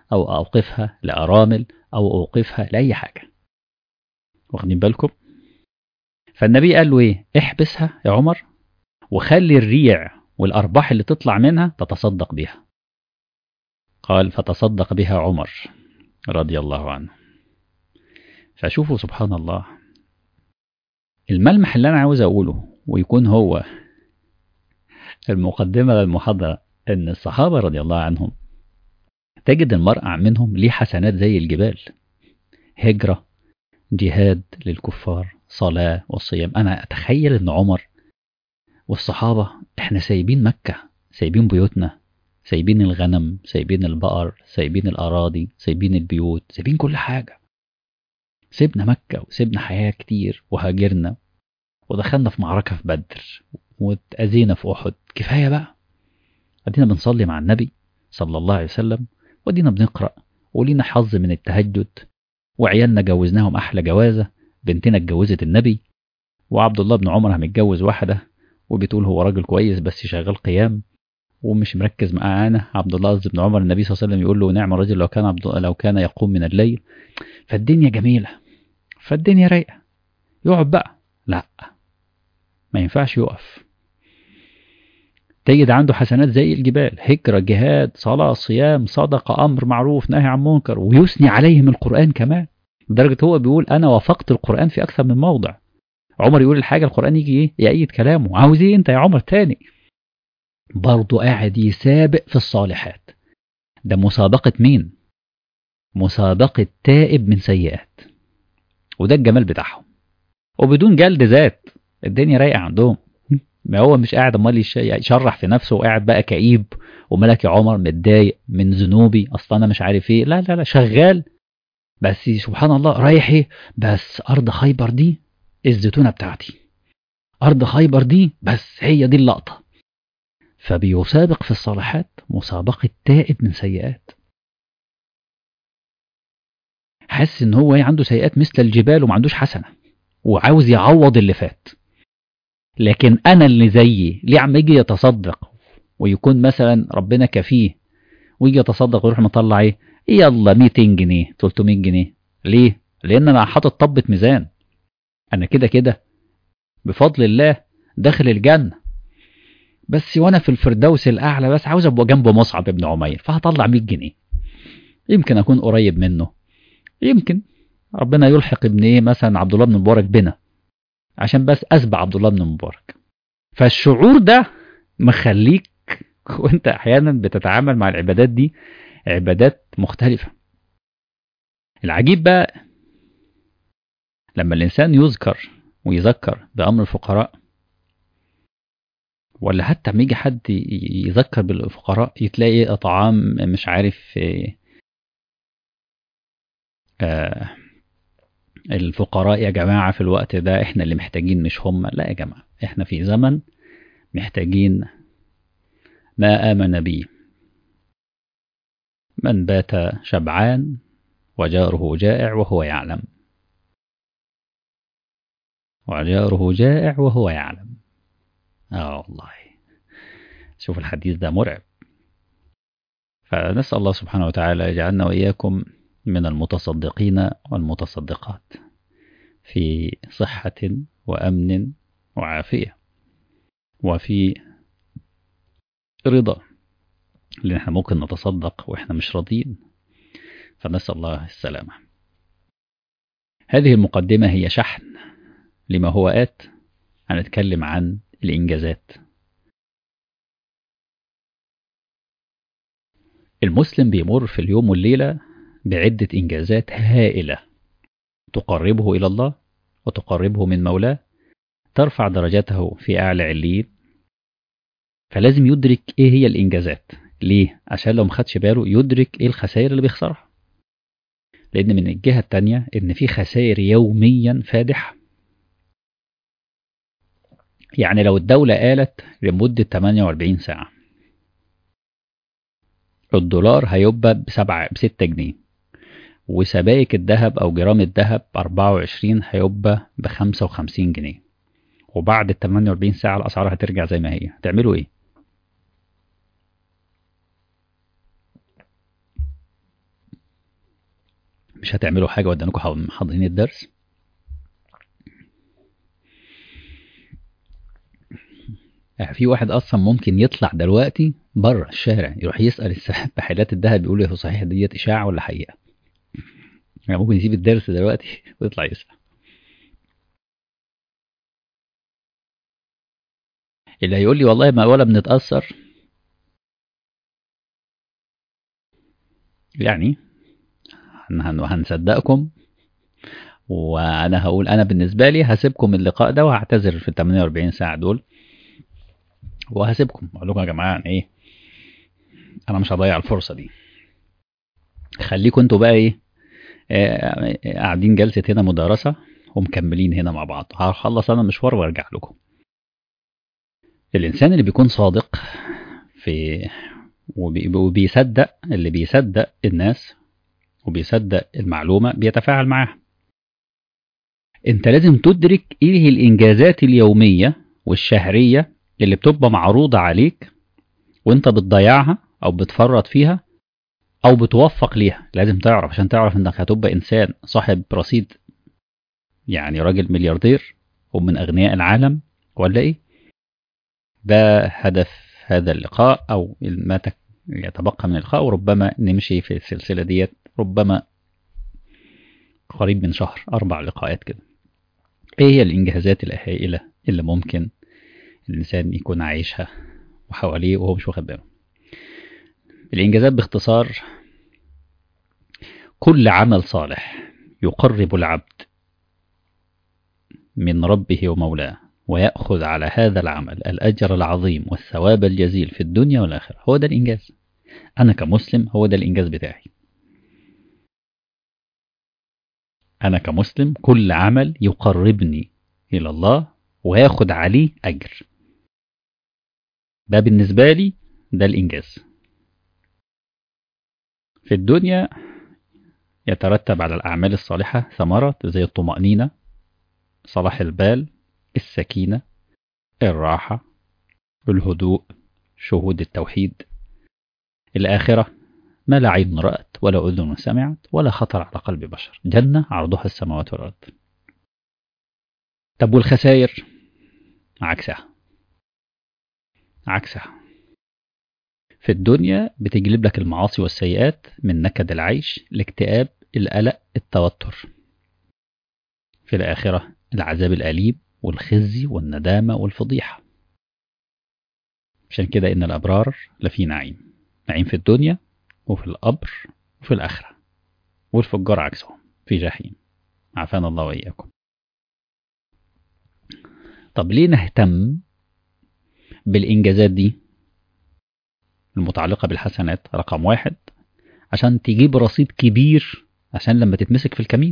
أو أوقفها لأرامل أو أوقفها لأي حاجة واخدين بالكم فالنبي قال له إيه احبسها يا عمر وخلي الريع والأرباح اللي تطلع منها تتصدق بها قال فتصدق بها عمر رضي الله عنه فشوفوا سبحان الله الملمح اللي أنا عاوز أقوله ويكون هو المقدمة للمحاضرة أن الصحابة رضي الله عنهم تجد المرء منهم ليه حسنات زي الجبال هجرة جهاد للكفار صلاة والصيام أنا أتخيل أن عمر والصحابة إحنا سايبين مكة سايبين بيوتنا سايبين الغنم سايبين البقر سايبين الأراضي سايبين البيوت سايبين كل حاجة سيبنا مكة وسيبنا حياة كتير وهاجرنا ودخلنا في معركة في بدر واتأذينا في أحد كفاية بقى ادينا بنصلي مع النبي صلى الله عليه وسلم ودينا بنقرأ ولينا حظ من التهجد وعيالنا جوزناهم أحلى جوازة بنتنا اتجوزت النبي وعبد الله بن عمر متجوز واحدة وبتقول هو راجل كويس بس شغال قيام ومش مركز معانا عبد الله بن عمر النبي صلى الله عليه وسلم يقول له نعم الرجل لو كان عبد لو كان يقوم من الليل فالدنيا جميلة فالدنيا رايقة يقعد بقى لا ما ينفعش يقف تجد عنده حسنات زي الجبال هجرة جهاد صلاة صيام صدقة أمر معروف نهي عن منكر ويثني عليهم القرآن كمان لدرجة هو بيقول أنا وافقت القرآن في أكثر من موضع عمر يقول الحاجة القرآن يجي إيه يأيد كلامه عاوز إيه أنت يا عمر تاني برضه قاعد يسابق في الصالحات ده مسابقة مين مسابقة تائب من سيئات وده الجمال بتاعهم وبدون جلد ذات الدنيا رايقة عندهم ما هو مش قاعد امال يشرح في نفسه وقاعد بقى كئيب وملك يا عمر متضايق من ذنوبي اصلا انا مش عارف ايه لا لا لا شغال بس سبحان الله رايح ايه بس ارض خيبر دي الزيتونه بتاعتي ارض خيبر دي بس هي دي اللقطه فبيسابق في الصالحات مسابقه تائب من سيئات حاسس ان هو عنده سيئات مثل الجبال وما عندوش حسنه وعاوز يعوض اللي فات لكن انا اللي زيي ليه عم يجي يتصدق ويكون مثلا ربنا كفيه ويجي يتصدق ويروح مطلع ايه يلا 200 جنيه 300 جنيه ليه لان انا حاطط طبة ميزان انا كده كده بفضل الله داخل الجنة بس وانا في الفردوس الاعلى بس عاوز ابقى جنب مصعب بن عمير فهطلع 100 جنيه يمكن اكون قريب منه يمكن ربنا يلحق ابن ايه مثلا عبد الله بن مبارك بنا عشان بس اسبق عبد الله بن مبارك فالشعور ده مخليك وانت احيانا بتتعامل مع العبادات دي عبادات مختلفة العجيب بقى لما الإنسان يذكر ويذكر بأمر الفقراء ولا حتى لما يجي حد يذكر بالفقراء يتلاقي طعام مش عارف آه الفقراء يا جماعة في الوقت ده احنا اللي محتاجين مش هم لا يا جماعة احنا في زمن محتاجين ما آمن به من بات شبعان وجاره جائع وهو يعلم وجاره جائع وهو يعلم اه والله شوف الحديث ده مرعب فنسأل الله سبحانه وتعالى يجعلنا وإياكم من المتصدقين والمتصدقات في صحة وأمن وعافية وفي رضا لأن احنا ممكن نتصدق وإحنا مش راضيين فنسأل الله السلامة هذه المقدمة هي شحن لما هو آت هنتكلم عن الإنجازات المسلم بيمر في اليوم والليلة بعدة إنجازات هائلة تقربه إلى الله وتقربه من مولاه ترفع درجته في أعلى عليين فلازم يدرك إيه هي الإنجازات ليه؟ عشان لو مخدش باله يدرك إيه الخسائر اللي بيخسرها لأن من الجهة التانية إن في خسائر يوميا فادحة يعني لو الدولة قالت لمدة 48 ساعة الدولار هيبقى بسبعة بستة جنيه وسبائك الذهب أو جرام الذهب 24 هيبقى بخمسة وخمسين جنيه وبعد ال 48 ساعة الأسعار هترجع زي ما هي هتعملوا إيه؟ مش هتعملوا حاجة ودانكم حاضرين الدرس في واحد اصلا ممكن يطلع دلوقتي بره الشارع يروح يسال السباحيلات الذهب يقول له صحيح ديت اشاعه ولا حقيقه يعني ممكن يسيب الدرس دلوقتي ويطلع يسال اللي هيقول لي والله ما ولا بنتاثر يعني هنصدقكم وانا هقول انا بالنسبه لي هسيبكم اللقاء ده وهعتذر في ال 48 ساعه دول وهسيبكم اقول لكم يا جماعه يعني ايه انا مش هضيع الفرصه دي خليكم انتوا بقى ايه آه قاعدين جلسه هنا مدارسه ومكملين هنا مع بعض هخلص انا مشوار وارجع لكم الانسان اللي بيكون صادق في وبيصدق اللي بيصدق الناس وبيصدق المعلومه بيتفاعل معاها انت لازم تدرك ايه الانجازات اليوميه والشهريه اللي بتبقى معروضة عليك وانت بتضيعها او بتفرط فيها او بتوفق ليها لازم تعرف عشان تعرف انك هتبقى انسان صاحب رصيد يعني راجل ملياردير ومن اغنياء العالم ولا ايه ده هدف هذا اللقاء او ما يتبقى من اللقاء وربما نمشي في السلسلة ديت ربما قريب من شهر اربع لقاءات كده ايه هي الانجازات الهائلة اللي ممكن الإنسان يكون عايشها وحواليه وهو مش واخد باله الإنجازات باختصار كل عمل صالح يقرب العبد من ربه ومولاه ويأخذ على هذا العمل الأجر العظيم والثواب الجزيل في الدنيا والآخرة هو ده الإنجاز أنا كمسلم هو ده الإنجاز بتاعي أنا كمسلم كل عمل يقربني إلى الله وياخد عليه أجر ده بالنسبة لي ده الإنجاز في الدنيا يترتب على الأعمال الصالحة ثمرة زي الطمأنينة صلاح البال السكينة الراحة الهدوء شهود التوحيد الآخرة ما لا عين رأت ولا أذن سمعت ولا خطر على قلب بشر جنة عرضها السماوات والأرض طب والخسائر عكسها عكسها في الدنيا بتجلب لك المعاصي والسيئات من نكد العيش الاكتئاب القلق التوتر في الآخرة العذاب الأليم والخزي والندامة والفضيحة عشان كده إن الأبرار لفي نعيم نعيم في الدنيا وفي القبر وفي الآخرة والفجار عكسهم في جحيم عافانا الله وإياكم طب ليه نهتم بالإنجازات دي المتعلقة بالحسنات رقم واحد عشان تجيب رصيد كبير عشان لما تتمسك في الكمين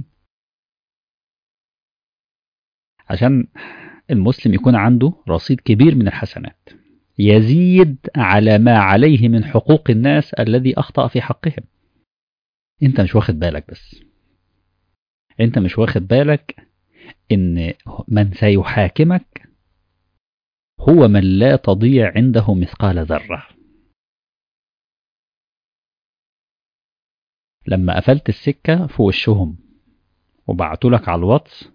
عشان المسلم يكون عنده رصيد كبير من الحسنات يزيد على ما عليه من حقوق الناس الذي أخطأ في حقهم انت مش واخد بالك بس انت مش واخد بالك ان من سيحاكمك هو من لا تضيع عنده مثقال ذرة لما قفلت السكة في وشهم وبعتولك على الواتس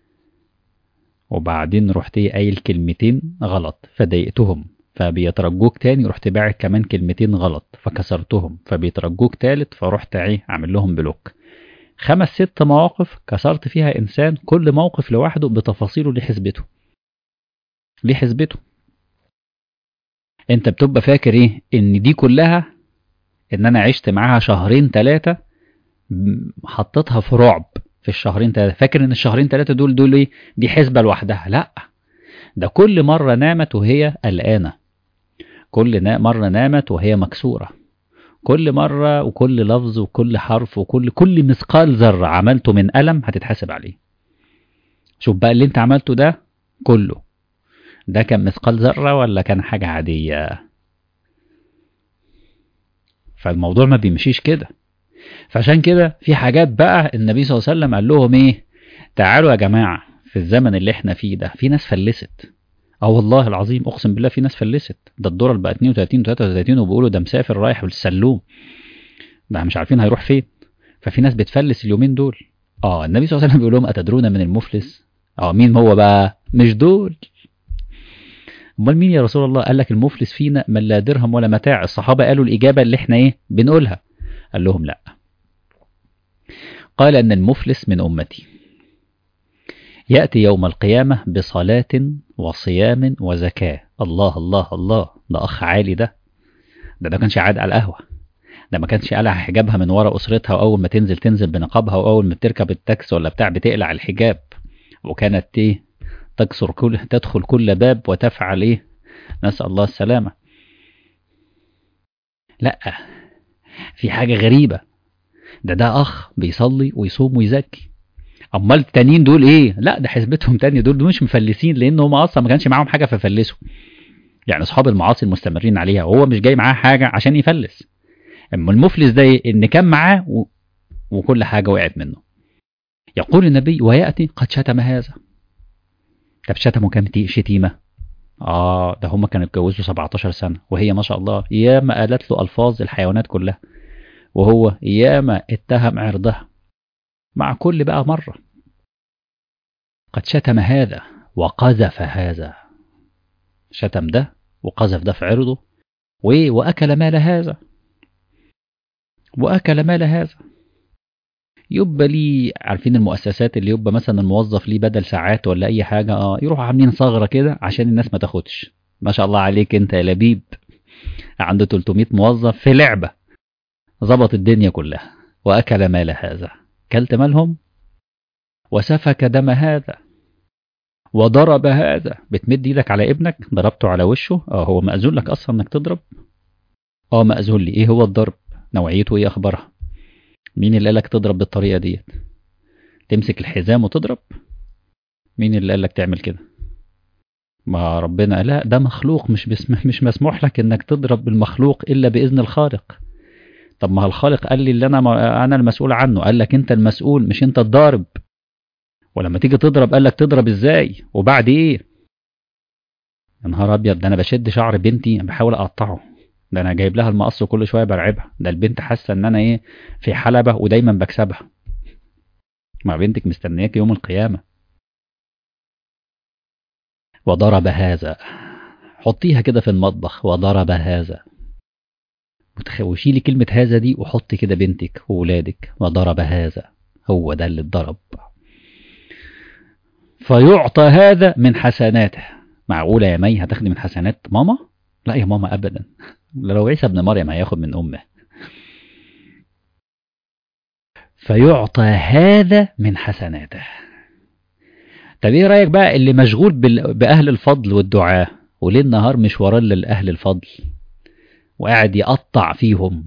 وبعدين رحت قايل كلمتين غلط فضايقتهم فبيترجوك تاني رحت باعت كمان كلمتين غلط فكسرتهم فبيترجوك تالت فرحت ايه عامل لهم بلوك خمس ست مواقف كسرت فيها انسان كل موقف لوحده بتفاصيله ليه حسبته ليه حسبته انت بتبقى فاكر ايه ان دي كلها ان انا عشت معاها شهرين ثلاثة حطيتها في رعب في الشهرين ثلاثة فاكر ان الشهرين ثلاثة دول دول ايه دي حسبة لوحدها لا ده كل مرة نامت وهي قلقانة كل نا مرة نامت وهي مكسورة كل مرة وكل لفظ وكل حرف وكل كل مثقال ذرة عملته من ألم هتتحاسب عليه شوف بقى اللي انت عملته ده كله ده كان مثقال ذرة ولا كان حاجة عادية فالموضوع ما بيمشيش كده فعشان كده في حاجات بقى النبي صلى الله عليه وسلم قال لهم ايه تعالوا يا جماعة في الزمن اللي احنا فيه ده في ناس فلست اه والله العظيم اقسم بالله في ناس فلست ده الدولار بقى 32 و33 وبيقولوا ده مسافر رايح بالسلوم ده مش عارفين هيروح فين ففي ناس بتفلس اليومين دول اه النبي صلى الله عليه وسلم بيقول لهم اتدرون من المفلس اه مين هو بقى مش دول امال مين يا رسول الله قال لك المفلس فينا من لا درهم ولا متاع الصحابه قالوا الاجابه اللي احنا ايه بنقولها قال لهم لا قال ان المفلس من امتي ياتي يوم القيامه بصلاه وصيام وزكاه الله الله الله ده اخ عالي ده ده ده كانش قاعد على القهوه ده ما كانش قلع حجابها من ورا اسرتها واول ما تنزل تنزل بنقابها واول ما تركب التاكسي ولا بتاع بتقلع الحجاب وكانت ايه تكسر كل تدخل كل باب وتفعل ايه نسال الله السلامه لا في حاجه غريبه ده ده اخ بيصلي ويصوم ويزكي امال التانيين دول ايه لا ده حسبتهم تاني دول, دول مش مفلسين لان هم اصلا ما كانش معاهم حاجه ففلسوا يعني اصحاب المعاصي المستمرين عليها وهو مش جاي معاه حاجه عشان يفلس اما المفلس ده إيه؟ ان كان معاه و... وكل حاجه وقعت منه يقول النبي وياتي قد شتم هذا طب شتموا كام شتيمه اه ده هم كانوا اتجوزوا 17 سنه وهي ما شاء الله ياما قالت له الفاظ الحيوانات كلها وهو ياما اتهم عرضها مع كل بقى مره قد شتم هذا وقذف هذا شتم ده وقذف ده في عرضه واكل مال هذا واكل مال هذا يبقى ليه عارفين المؤسسات اللي يبقى مثلا الموظف ليه بدل ساعات ولا اي حاجه اه يروحوا عاملين ثغره كده عشان الناس ما تاخدش ما شاء الله عليك انت يا لبيب عنده 300 موظف في لعبه ظبط الدنيا كلها واكل مال هذا كلت مالهم وسفك دم هذا وضرب هذا بتمد ايدك على ابنك ضربته على وشه اه هو مأذون لك اصلا انك تضرب اه مأذون لي ايه هو الضرب نوعيته ايه اخبارها مين اللي قالك تضرب بالطريقه ديت تمسك الحزام وتضرب مين اللي قالك تعمل كده ما ربنا لا ده مخلوق مش بسم مش مسموح لك انك تضرب بالمخلوق الا باذن الخالق طب ما الخالق قال لي اللي انا ما انا المسؤول عنه قال لك انت المسؤول مش انت الضارب ولما تيجي تضرب قال لك تضرب ازاي وبعد ايه يا نهار ابيض ده انا بشد شعر بنتي بحاول اقطعه ده انا جايب لها المقص كل شويه برعبها ده البنت حاسه ان انا ايه في حلبه ودايما بكسبها مع بنتك مستنياك يوم القيامه وضرب هذا حطيها كده في المطبخ وضرب هذا وشيلي كلمة هذا دي وحطي كده بنتك وولادك وضرب هذا هو ده اللي اتضرب فيعطى هذا من حسناته معقولة يا مي هتاخدي من حسنات ماما؟ لا يا ماما أبدا لو عيسى ابن مريم هياخد من أمه فيعطى هذا من حسناته طب ايه رايك بقى اللي مشغول باهل الفضل والدعاء وليل نهار مش وراه لاهل الفضل وقاعد يقطع فيهم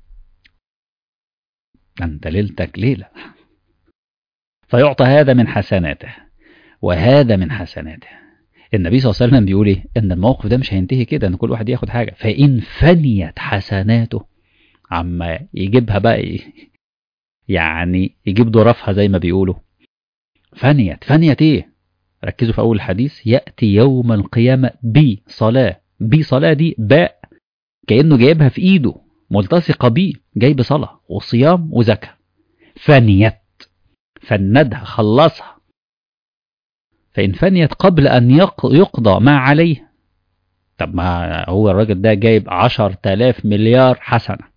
انت ليلتك ليله فيعطى هذا من حسناته وهذا من حسناته النبي صلى الله عليه وسلم بيقول ايه ان الموقف ده مش هينتهي كده ان كل واحد ياخد حاجه فان فنيت حسناته عما يجيبها بقى إيه؟ يعني يجيب ضرفها زي ما بيقولوا فنيت فنيت ايه ركزوا في اول الحديث ياتي يوم القيامه بصلاه بصلاه دي باء كانه جايبها في ايده ملتصقه بيه جايب صلاه وصيام وزكاه فنيت فندها خلصها فإن فنيت قبل أن يقضى ما عليه طب ما هو الراجل ده جايب عشر تلاف مليار حسنة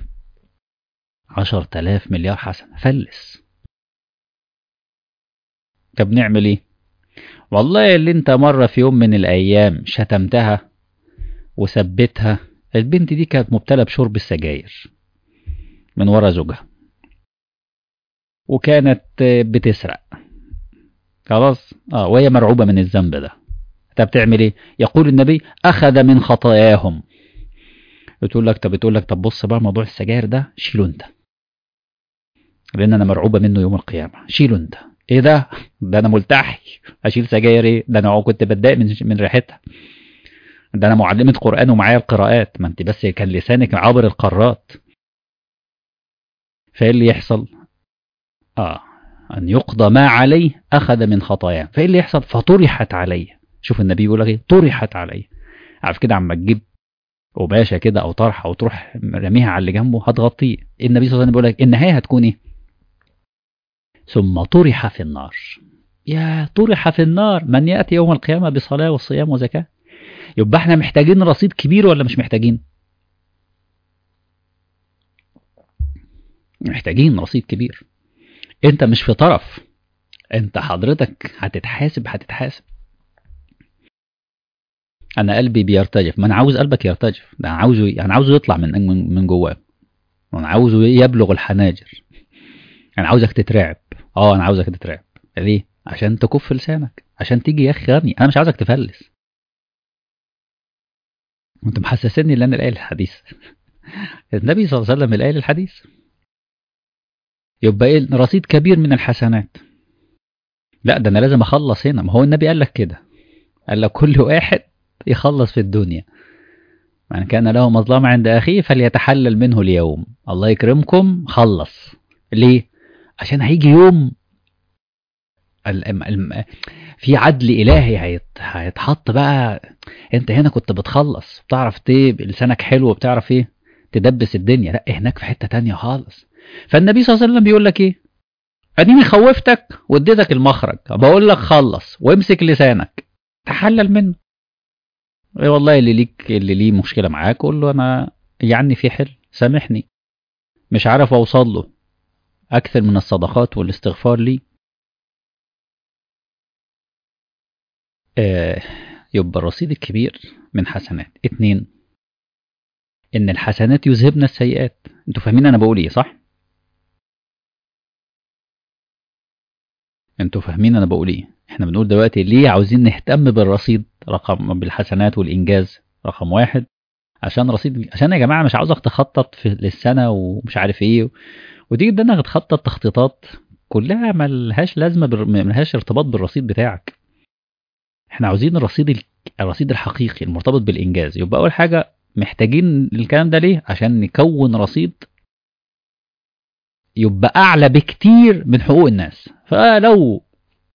عشر تلاف مليار حسنة فلس طب نعمل ايه والله اللي انت مرة في يوم من الأيام شتمتها وثبتها البنت دي كانت مبتلى بشرب السجاير من ورا زوجها وكانت بتسرق خلاص اه وهي مرعوبة من الذنب ده طب تعمل ايه يقول النبي اخذ من خطاياهم بتقول لك طب بتقول لك طب بص بقى موضوع السجاير ده شيله انت لان انا مرعوبة منه يوم القيامة شيله انت ايه ده ده انا ملتحي اشيل سجاير ايه ده انا كنت بتضايق من من ريحتها ده انا معلمة قرآن ومعايا القراءات ما انت بس كان لسانك عابر القارات فايه اللي يحصل اه أن يقضى ما عليه أخذ من خطاياه فإيه اللي يحصل فطرحت عليه شوف النبي بيقول لك ايه طرحت عليه عارف كده عما تجيب قماشه كده او طرحه او تروح رميها على اللي جنبه هتغطيه النبي صلى الله عليه وسلم بيقول لك النهايه هتكون ايه ثم طرح في النار يا طرح في النار من يأتي يوم القيامة بصلاة وصيام وزكاة يبقى احنا محتاجين رصيد كبير ولا مش محتاجين محتاجين رصيد كبير انت مش في طرف انت حضرتك هتتحاسب هتتحاسب انا قلبي بيرتجف ما انا عاوز قلبك يرتجف ده انا عاوزه انا عاوزه يطلع من من, من جواه انا عاوزه يبلغ الحناجر انا عاوزك تترعب اه انا عاوزك تترعب ليه عشان تكف لسانك عشان تيجي يا اخي غني انا مش عاوزك تفلس وانت محسسني ان انا الآية الحديث النبي صلى الله عليه وسلم الآية الحديث يبقى ايه رصيد كبير من الحسنات لا ده انا لازم اخلص هنا ما هو النبي قال لك كده قال لك كل واحد يخلص في الدنيا من كان له مظلمة عند أخيه فليتحلل منه اليوم الله يكرمكم خلص ليه عشان هيجي يوم ال ال في عدل إلهي هيت هيتحط بقى انت هنا كنت بتخلص بتعرف ايه لسانك حلو وبتعرف ايه تدبس الدنيا لا هناك في حتة تانية خالص فالنبي صلى الله عليه وسلم بيقول لك ايه اديني خوفتك واديتك المخرج بقول لك خلص وامسك لسانك تحلل منه ايه والله اللي ليك اللي ليه مشكله معاك قول له انا يعني في حل سامحني مش عارف اوصل له اكثر من الصدقات والاستغفار لي آه يبقى الرصيد الكبير من حسنات اتنين ان الحسنات يذهبن السيئات انتوا فاهمين انا بقول ايه صح انتوا فاهمين انا بقول ايه احنا بنقول دلوقتي ليه عاوزين نهتم بالرصيد رقم بالحسنات والانجاز رقم واحد عشان رصيد عشان يا جماعه مش عاوزك تخطط في للسنه ومش عارف ايه وتيجي انك تخطط تخطيطات كلها ملهاش لازمه بر... ملهاش ارتباط بالرصيد بتاعك احنا عاوزين الرصيد الرصيد الحقيقي المرتبط بالانجاز يبقى اول حاجه محتاجين الكلام ده ليه عشان نكون رصيد يبقى اعلى بكتير من حقوق الناس فلو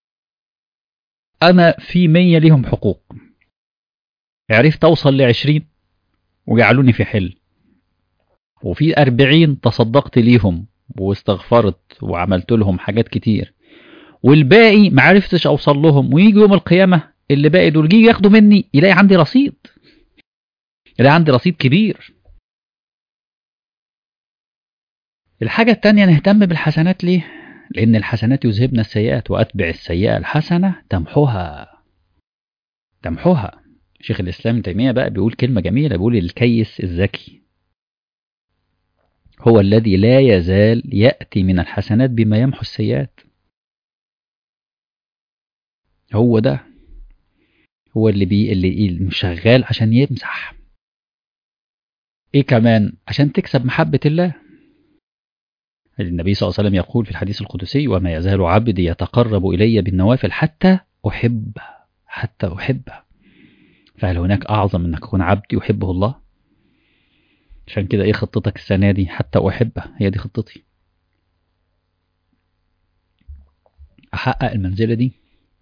انا في مية ليهم حقوق عرفت اوصل لعشرين وجعلوني في حل وفي أربعين تصدقت ليهم واستغفرت وعملت لهم حاجات كتير والباقي معرفتش اوصل لهم ويجي يوم القيامة اللي باقي دول يجي ياخدوا مني يلاقي عندي رصيد يلاقي عندي رصيد كبير الحاجة التانية نهتم بالحسنات ليه لأن الحسنات يذهبن السيئات وأتبع السيئة الحسنة تمحوها تمحوها شيخ الإسلام ابن تيمية بقى بيقول كلمة جميلة بيقول الكيس الذكي هو الذي لا يزال يأتي من الحسنات بما يمحو السيئات هو ده هو اللي بي اللي شغال عشان يمسح ايه كمان عشان تكسب محبة الله النبي صلى الله عليه وسلم يقول في الحديث القدسي وما يزال عبدي يتقرب إلي بالنوافل حتى أحب حتى أحبه فهل هناك أعظم أنك تكون عبد يحبه الله عشان كده إيه خطتك السنة دي حتى أحبه هي دي خطتي أحقق المنزلة دي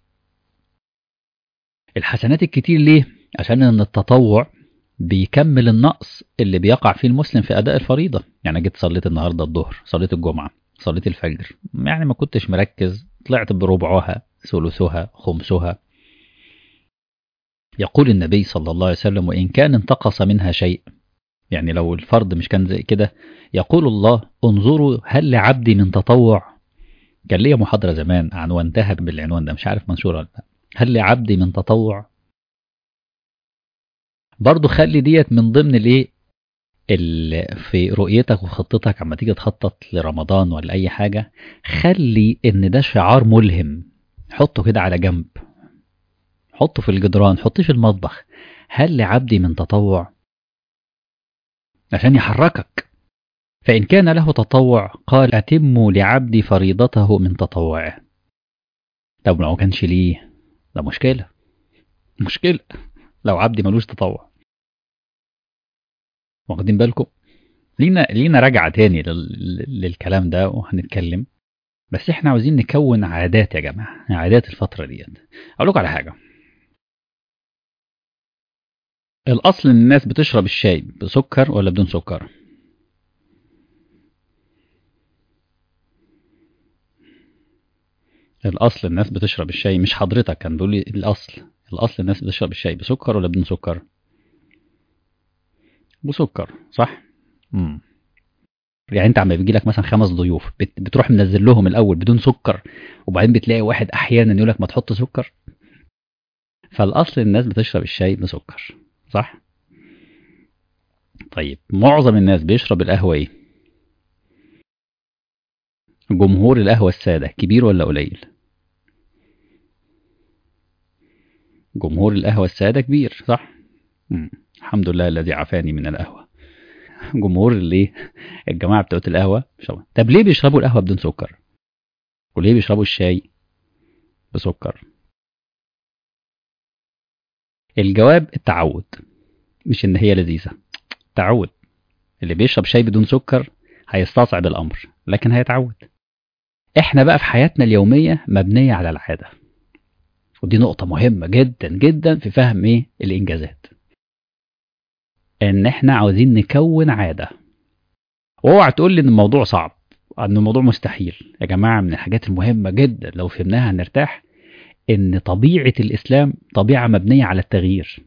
الحسنات الكتير ليه عشان أن التطوع بيكمل النقص اللي بيقع فيه المسلم في أداء الفريضة يعني جيت صليت النهاردة الظهر صليت الجمعة صليت الفجر يعني ما كنتش مركز طلعت بربعها ثلثها خمسها يقول النبي صلى الله عليه وسلم وإن كان انتقص منها شيء يعني لو الفرض مش كان زي كده يقول الله انظروا هل لعبدي من تطوع كان ليا محاضرة زمان عنوانتها بالعنوان ده مش عارف منشورة ولا هل لعبدي من تطوع برضو خلي ديت من ضمن الايه في رؤيتك وخطتك عما تيجي تخطط لرمضان ولا اي حاجة خلي ان ده شعار ملهم حطه كده على جنب حطه في الجدران حطيه في المطبخ هل لعبدي من تطوع عشان يحركك فإن كان له تطوع قال أتموا لعبدي فريضته من تطوعه طب لو ما كانش ليه ده مشكلة مشكلة لو عبدي ملوش تطوع واخدين بالكم لينا لينا رجعة تاني للكلام ده وهنتكلم بس احنا عاوزين نكون عادات يا جماعة عادات الفترة ديت اقول لكم على حاجة الاصل ان الناس بتشرب الشاي بسكر ولا بدون سكر الاصل الناس بتشرب الشاي مش حضرتك كان بيقول لي الاصل الاصل الناس بتشرب الشاي بسكر ولا بدون سكر بسكر صح امم يعني انت عم بيجي لك مثلا خمس ضيوف بت- بتروح منزل لهم الاول بدون سكر وبعدين بتلاقي واحد احيانا يقول لك ما تحط سكر فالاصل الناس بتشرب الشاي بسكر صح طيب معظم الناس بيشرب القهوه ايه جمهور القهوه الساده كبير ولا قليل جمهور القهوه الساده كبير صح مم. الحمد لله الذي عافاني من القهوه جمهور الايه الجماعه بتوع القهوه شرب. طب ليه بيشربوا القهوه بدون سكر وليه بيشربوا الشاي بسكر الجواب التعود مش ان هي لذيذه تعود اللي بيشرب شاي بدون سكر هيستصعب الامر لكن هيتعود احنا بقى في حياتنا اليوميه مبنيه على العاده ودي نقطه مهمه جدا جدا في فهم ايه الانجازات ان احنا عاوزين نكون عاده واوعى تقول لي ان الموضوع صعب ان الموضوع مستحيل يا جماعه من الحاجات المهمه جدا لو فهمناها هنرتاح ان طبيعه الاسلام طبيعه مبنيه على التغيير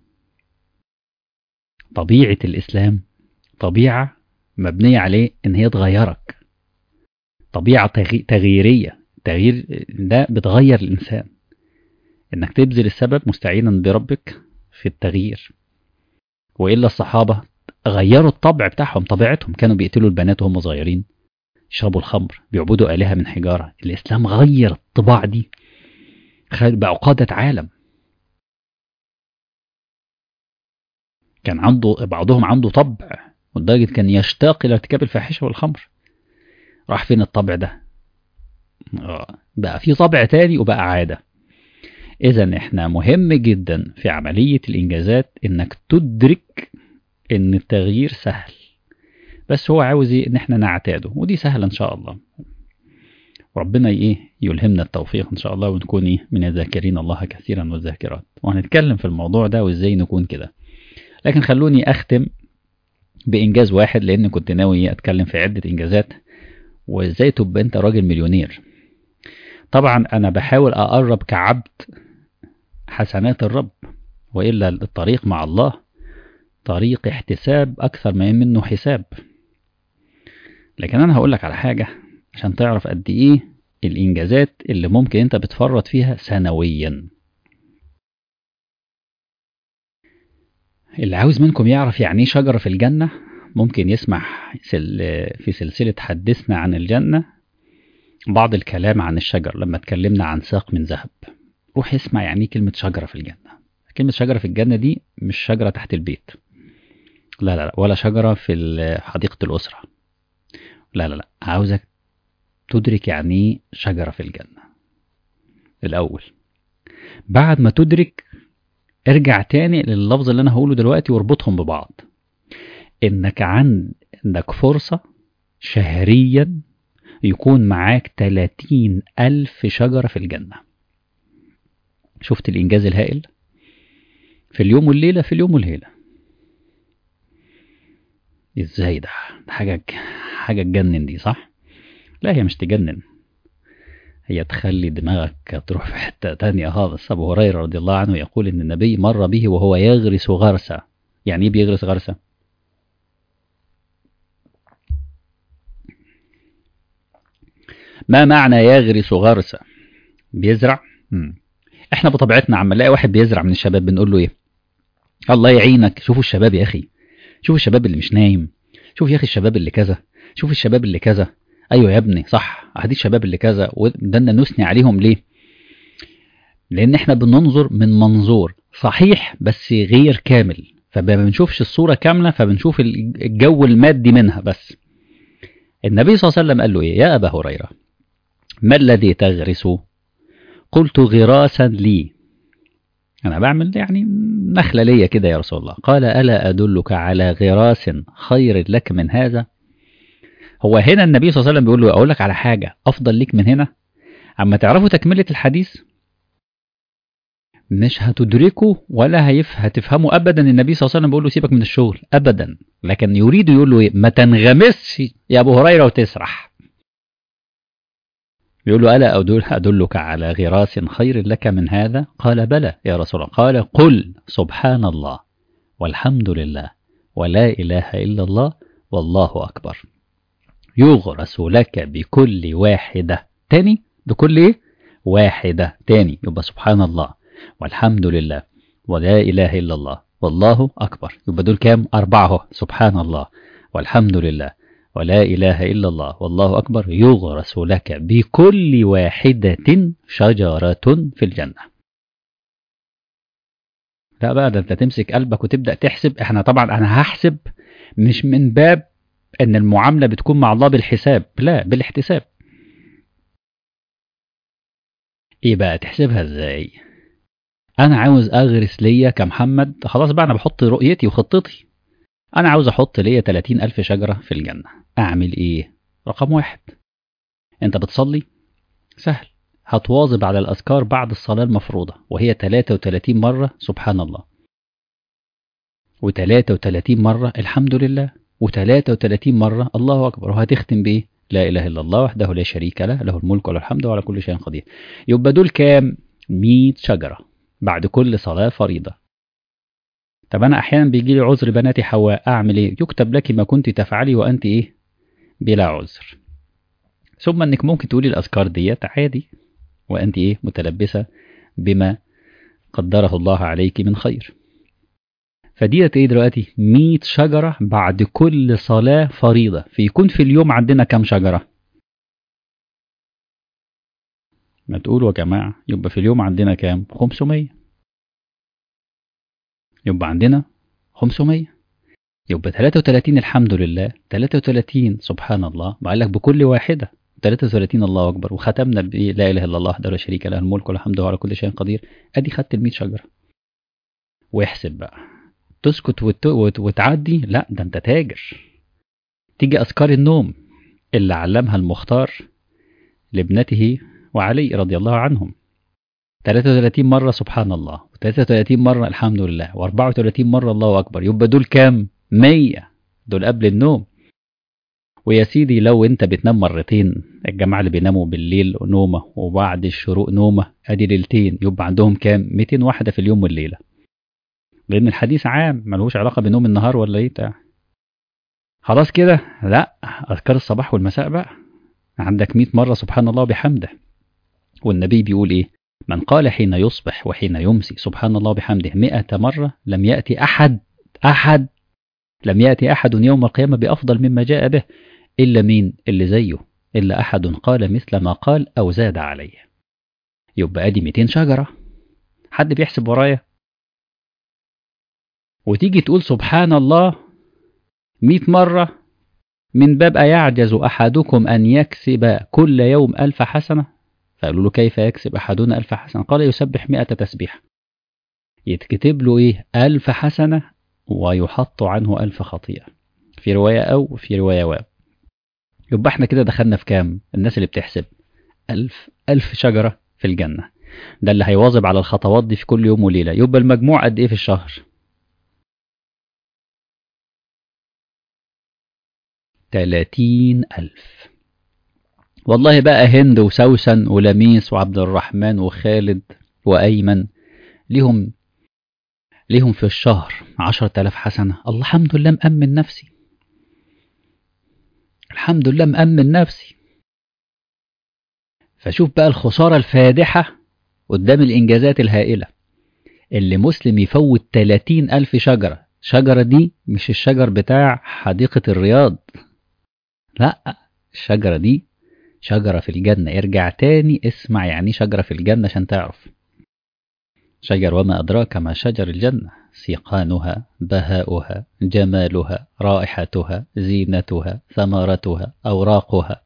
طبيعه الاسلام طبيعه مبنيه عليه ان هي تغيرك طبيعه تغي- تغييريه تغيير ده بتغير الانسان انك تبذل السبب مستعينا بربك في التغيير والا الصحابه غيروا الطبع بتاعهم طبيعتهم كانوا بيقتلوا البنات وهم صغيرين يشربوا الخمر بيعبدوا آلهة من حجارة الإسلام غير الطباع دي خل- بقوا قادة عالم كان عنده بعضهم عنده طبع لدرجة كان يشتاق إلى ارتكاب الفاحشة والخمر راح فين الطبع ده آه، بقى في طبع تاني وبقى عادة إذا إحنا مهم جدا في عملية الإنجازات إنك تدرك إن التغيير سهل بس هو عاوز إيه إن إحنا نعتاده ودي سهلة إن شاء الله ربنا إيه يلهمنا التوفيق إن شاء الله ونكون إيه من الذاكرين الله كثيرا والذاكرات وهنتكلم في الموضوع ده وإزاي نكون كده لكن خلوني أختم بإنجاز واحد لأن كنت ناوي أتكلم في عدة إنجازات وإزاي تبقى أنت راجل مليونير طبعا أنا بحاول أقرب كعبد حسنات الرب وإلا الطريق مع الله طريق احتساب أكثر ما منه حساب لكن أنا هقول لك على حاجة عشان تعرف قد إيه الإنجازات اللي ممكن أنت بتفرط فيها سنويا اللي عاوز منكم يعرف يعني ايه شجرة في الجنة ممكن يسمع سل في سلسلة حدثنا عن الجنة بعض الكلام عن الشجر لما اتكلمنا عن ساق من ذهب روح اسمع يعني ايه كلمة شجرة في الجنة كلمة شجرة في الجنة دي مش شجرة تحت البيت لا لا لا ولا شجرة في ال- حديقة الأسرة لا لا لا عاوزك تدرك يعني ايه شجرة في الجنة الأول بعد ما تدرك ارجع تاني لللفظ اللي أنا هقوله دلوقتي واربطهم ببعض إنك عندك فرصة شهريا يكون معاك 30 ألف شجرة في الجنة شفت الإنجاز الهائل في اليوم والليلة في اليوم والليلة ازاي ده ده حاجة حاجة تجنن دي صح لا هي مش تجنن هي تخلي دماغك تروح في حتة تانية خالص أبو هريرة رضي الله عنه يقول إن النبي مر به وهو يغرس غرسة يعني إيه بيغرس غرسة ما معنى يغرس غرسة بيزرع مم. احنا بطبيعتنا عم نلاقي واحد بيزرع من الشباب بنقول له ايه الله يعينك شوفوا الشباب يا اخي شوف الشباب اللي مش نايم شوف يا اخي الشباب اللي كذا شوف الشباب اللي كذا ايوه يا ابني صح ادي الشباب اللي كذا ودنا نثني عليهم ليه لان احنا بننظر من منظور صحيح بس غير كامل فما بنشوفش الصورة كاملة فبنشوف الجو المادي منها بس النبي صلى الله عليه وسلم قال له ايه يا ابا هريرة ما الذي تغرس قلت غراسا لي أنا بعمل يعني نخلة ليا كده يا رسول الله قال ألا أدلك على غراس خير لك من هذا هو هنا النبي صلى الله عليه وسلم بيقول له أقول لك على حاجة أفضل ليك من هنا أما تعرفوا تكملة الحديث مش هتدركوا ولا هيف هتفهموا أبدا النبي صلى الله عليه وسلم بيقول له سيبك من الشغل أبدا لكن يريد يقول له إيه ما تنغمسش يا أبو هريرة وتسرح يقول له ألا أدل أدلك على غراس خير لك من هذا قال بلى يا رسول الله قال قل سبحان الله والحمد لله ولا إله إلا الله والله أكبر يغرس لك بكل واحدة تاني بكل إيه؟ واحدة تاني يبقى سبحان الله والحمد لله ولا إله إلا الله والله أكبر يبقى دول كام أربعة سبحان الله والحمد لله ولا إله إلا الله والله أكبر يغرس لك بكل واحدة شجرة في الجنة لا بقى ده انت تمسك قلبك وتبدأ تحسب احنا طبعا انا هحسب مش من باب ان المعاملة بتكون مع الله بالحساب لا بالاحتساب ايه بقى تحسبها ازاي انا عاوز اغرس ليا كمحمد خلاص بقى انا بحط رؤيتي وخطتي انا عاوز احط ليا 30 الف شجرة في الجنة اعمل ايه رقم واحد انت بتصلي سهل هتواظب على الاذكار بعد الصلاة المفروضة وهي 33 مرة سبحان الله و33 مرة الحمد لله و33 مرة الله أكبر وهتختم بإيه؟ لا إله إلا الله وحده لا شريك له له الملك وله الحمد وعلى كل شيء قدير يبقى دول كام؟ 100 شجرة بعد كل صلاة فريضة طب أنا أحيانا بيجي لي عذر بناتي حواء أعمل إيه؟ يكتب لك ما كنت تفعلي وأنت إيه؟ بلا عذر ثم أنك ممكن تقولي الأذكار ديت عادي وأنت إيه؟ متلبسة بما قدره الله عليك من خير فديت ايه دلوقتي 100 شجرة بعد كل صلاة فريضة فيكون في اليوم عندنا كم شجرة ما تقولوا يا جماعة يبقى في اليوم عندنا كام 500 يبقى عندنا 500 يبقى 33 الحمد لله 33 سبحان الله بقول لك بكل واحدة 33 الله أكبر وختمنا بإيه لا إله إلا الله وحده لا شريك له الملك والحمد على كل شيء قدير أدي خدت ال 100 شجرة واحسب بقى تسكت وت... وت... وتعدي لا ده انت تاجر تيجي أذكار النوم اللي علمها المختار لابنته وعلي رضي الله عنهم 33 مرة سبحان الله و33 مرة الحمد لله و34 مرة الله أكبر يبقى دول كام 100 دول قبل النوم ويا سيدي لو انت بتنام مرتين الجماعة اللي بيناموا بالليل نومة وبعد الشروق نومة ادي ليلتين يبقى عندهم كام 200 واحدة في اليوم والليلة لان الحديث عام ملوش علاقه بنوم النهار ولا ايه بتاع خلاص كده لا اذكار الصباح والمساء بقى عندك 100 مره سبحان الله وبحمده والنبي بيقول ايه من قال حين يصبح وحين يمسي سبحان الله وبحمده 100 مره لم ياتي احد احد لم ياتي احد يوم القيامه بافضل مما جاء به الا مين اللي زيه الا احد قال مثل ما قال او زاد عليه يبقى ادي 200 شجره حد بيحسب ورايا وتيجي تقول سبحان الله مئة مرة من باب أيعجز أحدكم أن يكسب كل يوم ألف حسنة فقالوا له كيف يكسب أحدنا ألف حسنة قال يسبح مئة تسبيح يتكتب له إيه ألف حسنة ويحط عنه ألف خطيئة في رواية أو في رواية واو يبقى احنا كده دخلنا في كام الناس اللي بتحسب ألف ألف شجرة في الجنة ده اللي هيواظب على الخطوات دي في كل يوم وليلة يبقى المجموع قد إيه في الشهر تلاتين ألف والله بقى هند وسوسن ولميس وعبد الرحمن وخالد وأيمن ليهم ليهم في الشهر عشرة آلاف حسنة الله الحمد لله مأمن نفسي الحمد لله مأمن نفسي فشوف بقى الخسارة الفادحة قدام الإنجازات الهائلة اللي مسلم يفوت تلاتين ألف شجرة شجرة دي مش الشجر بتاع حديقة الرياض لا الشجرة دي شجرة في الجنة ارجع تاني اسمع يعني شجرة في الجنة عشان تعرف شجر وما أدراك ما شجر الجنة سيقانها بهاؤها جمالها رائحتها زينتها ثمرتها أوراقها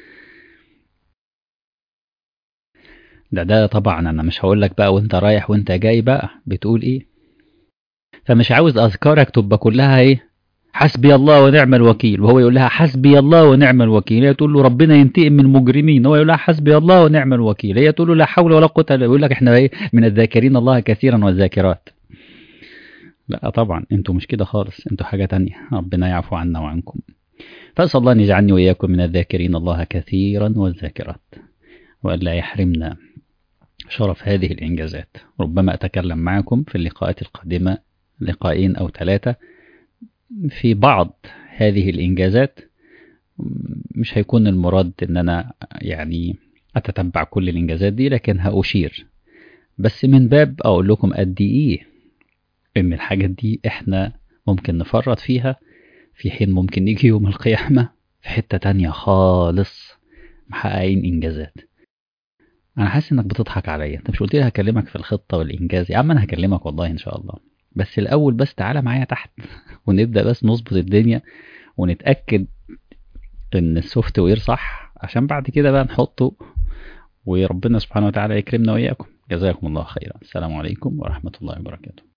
ده ده طبعا أنا مش هقول لك بقى وانت رايح وانت جاي بقى بتقول ايه فمش عاوز أذكارك تبقى كلها ايه حسبي الله ونعم الوكيل وهو يقول لها حسبي الله ونعم الوكيل هي تقول له ربنا ينتقم من المجرمين هو يقول لها حسبي الله ونعم الوكيل هي تقول له لا حول ولا قوه الا يقول لك احنا ايه من الذاكرين الله كثيرا والذاكرات لا طبعا انتوا مش كده خالص انتوا حاجه تانية ربنا يعفو عنا وعنكم فاسال الله ان يجعلني واياكم من الذاكرين الله كثيرا والذاكرات وألا يحرمنا شرف هذه الإنجازات ربما أتكلم معكم في اللقاءات القادمة لقاءين أو ثلاثة في بعض هذه الإنجازات مش هيكون المراد إن أنا يعني أتتبع كل الإنجازات دي لكن هأشير بس من باب أقول لكم قد إيه إن الحاجات دي إحنا ممكن نفرط فيها في حين ممكن نيجي يوم القيامة في حتة تانية خالص محققين إنجازات أنا حاسس إنك بتضحك عليا أنت مش قلت لي هكلمك في الخطة والإنجاز يا عم أنا هكلمك والله إن شاء الله بس الأول بس تعالى معايا تحت ونبدأ بس نظبط الدنيا ونتأكد إن السوفت وير صح عشان بعد كده بقى نحطه وربنا سبحانه وتعالى يكرمنا وإياكم جزاكم الله خيرا السلام عليكم ورحمة الله وبركاته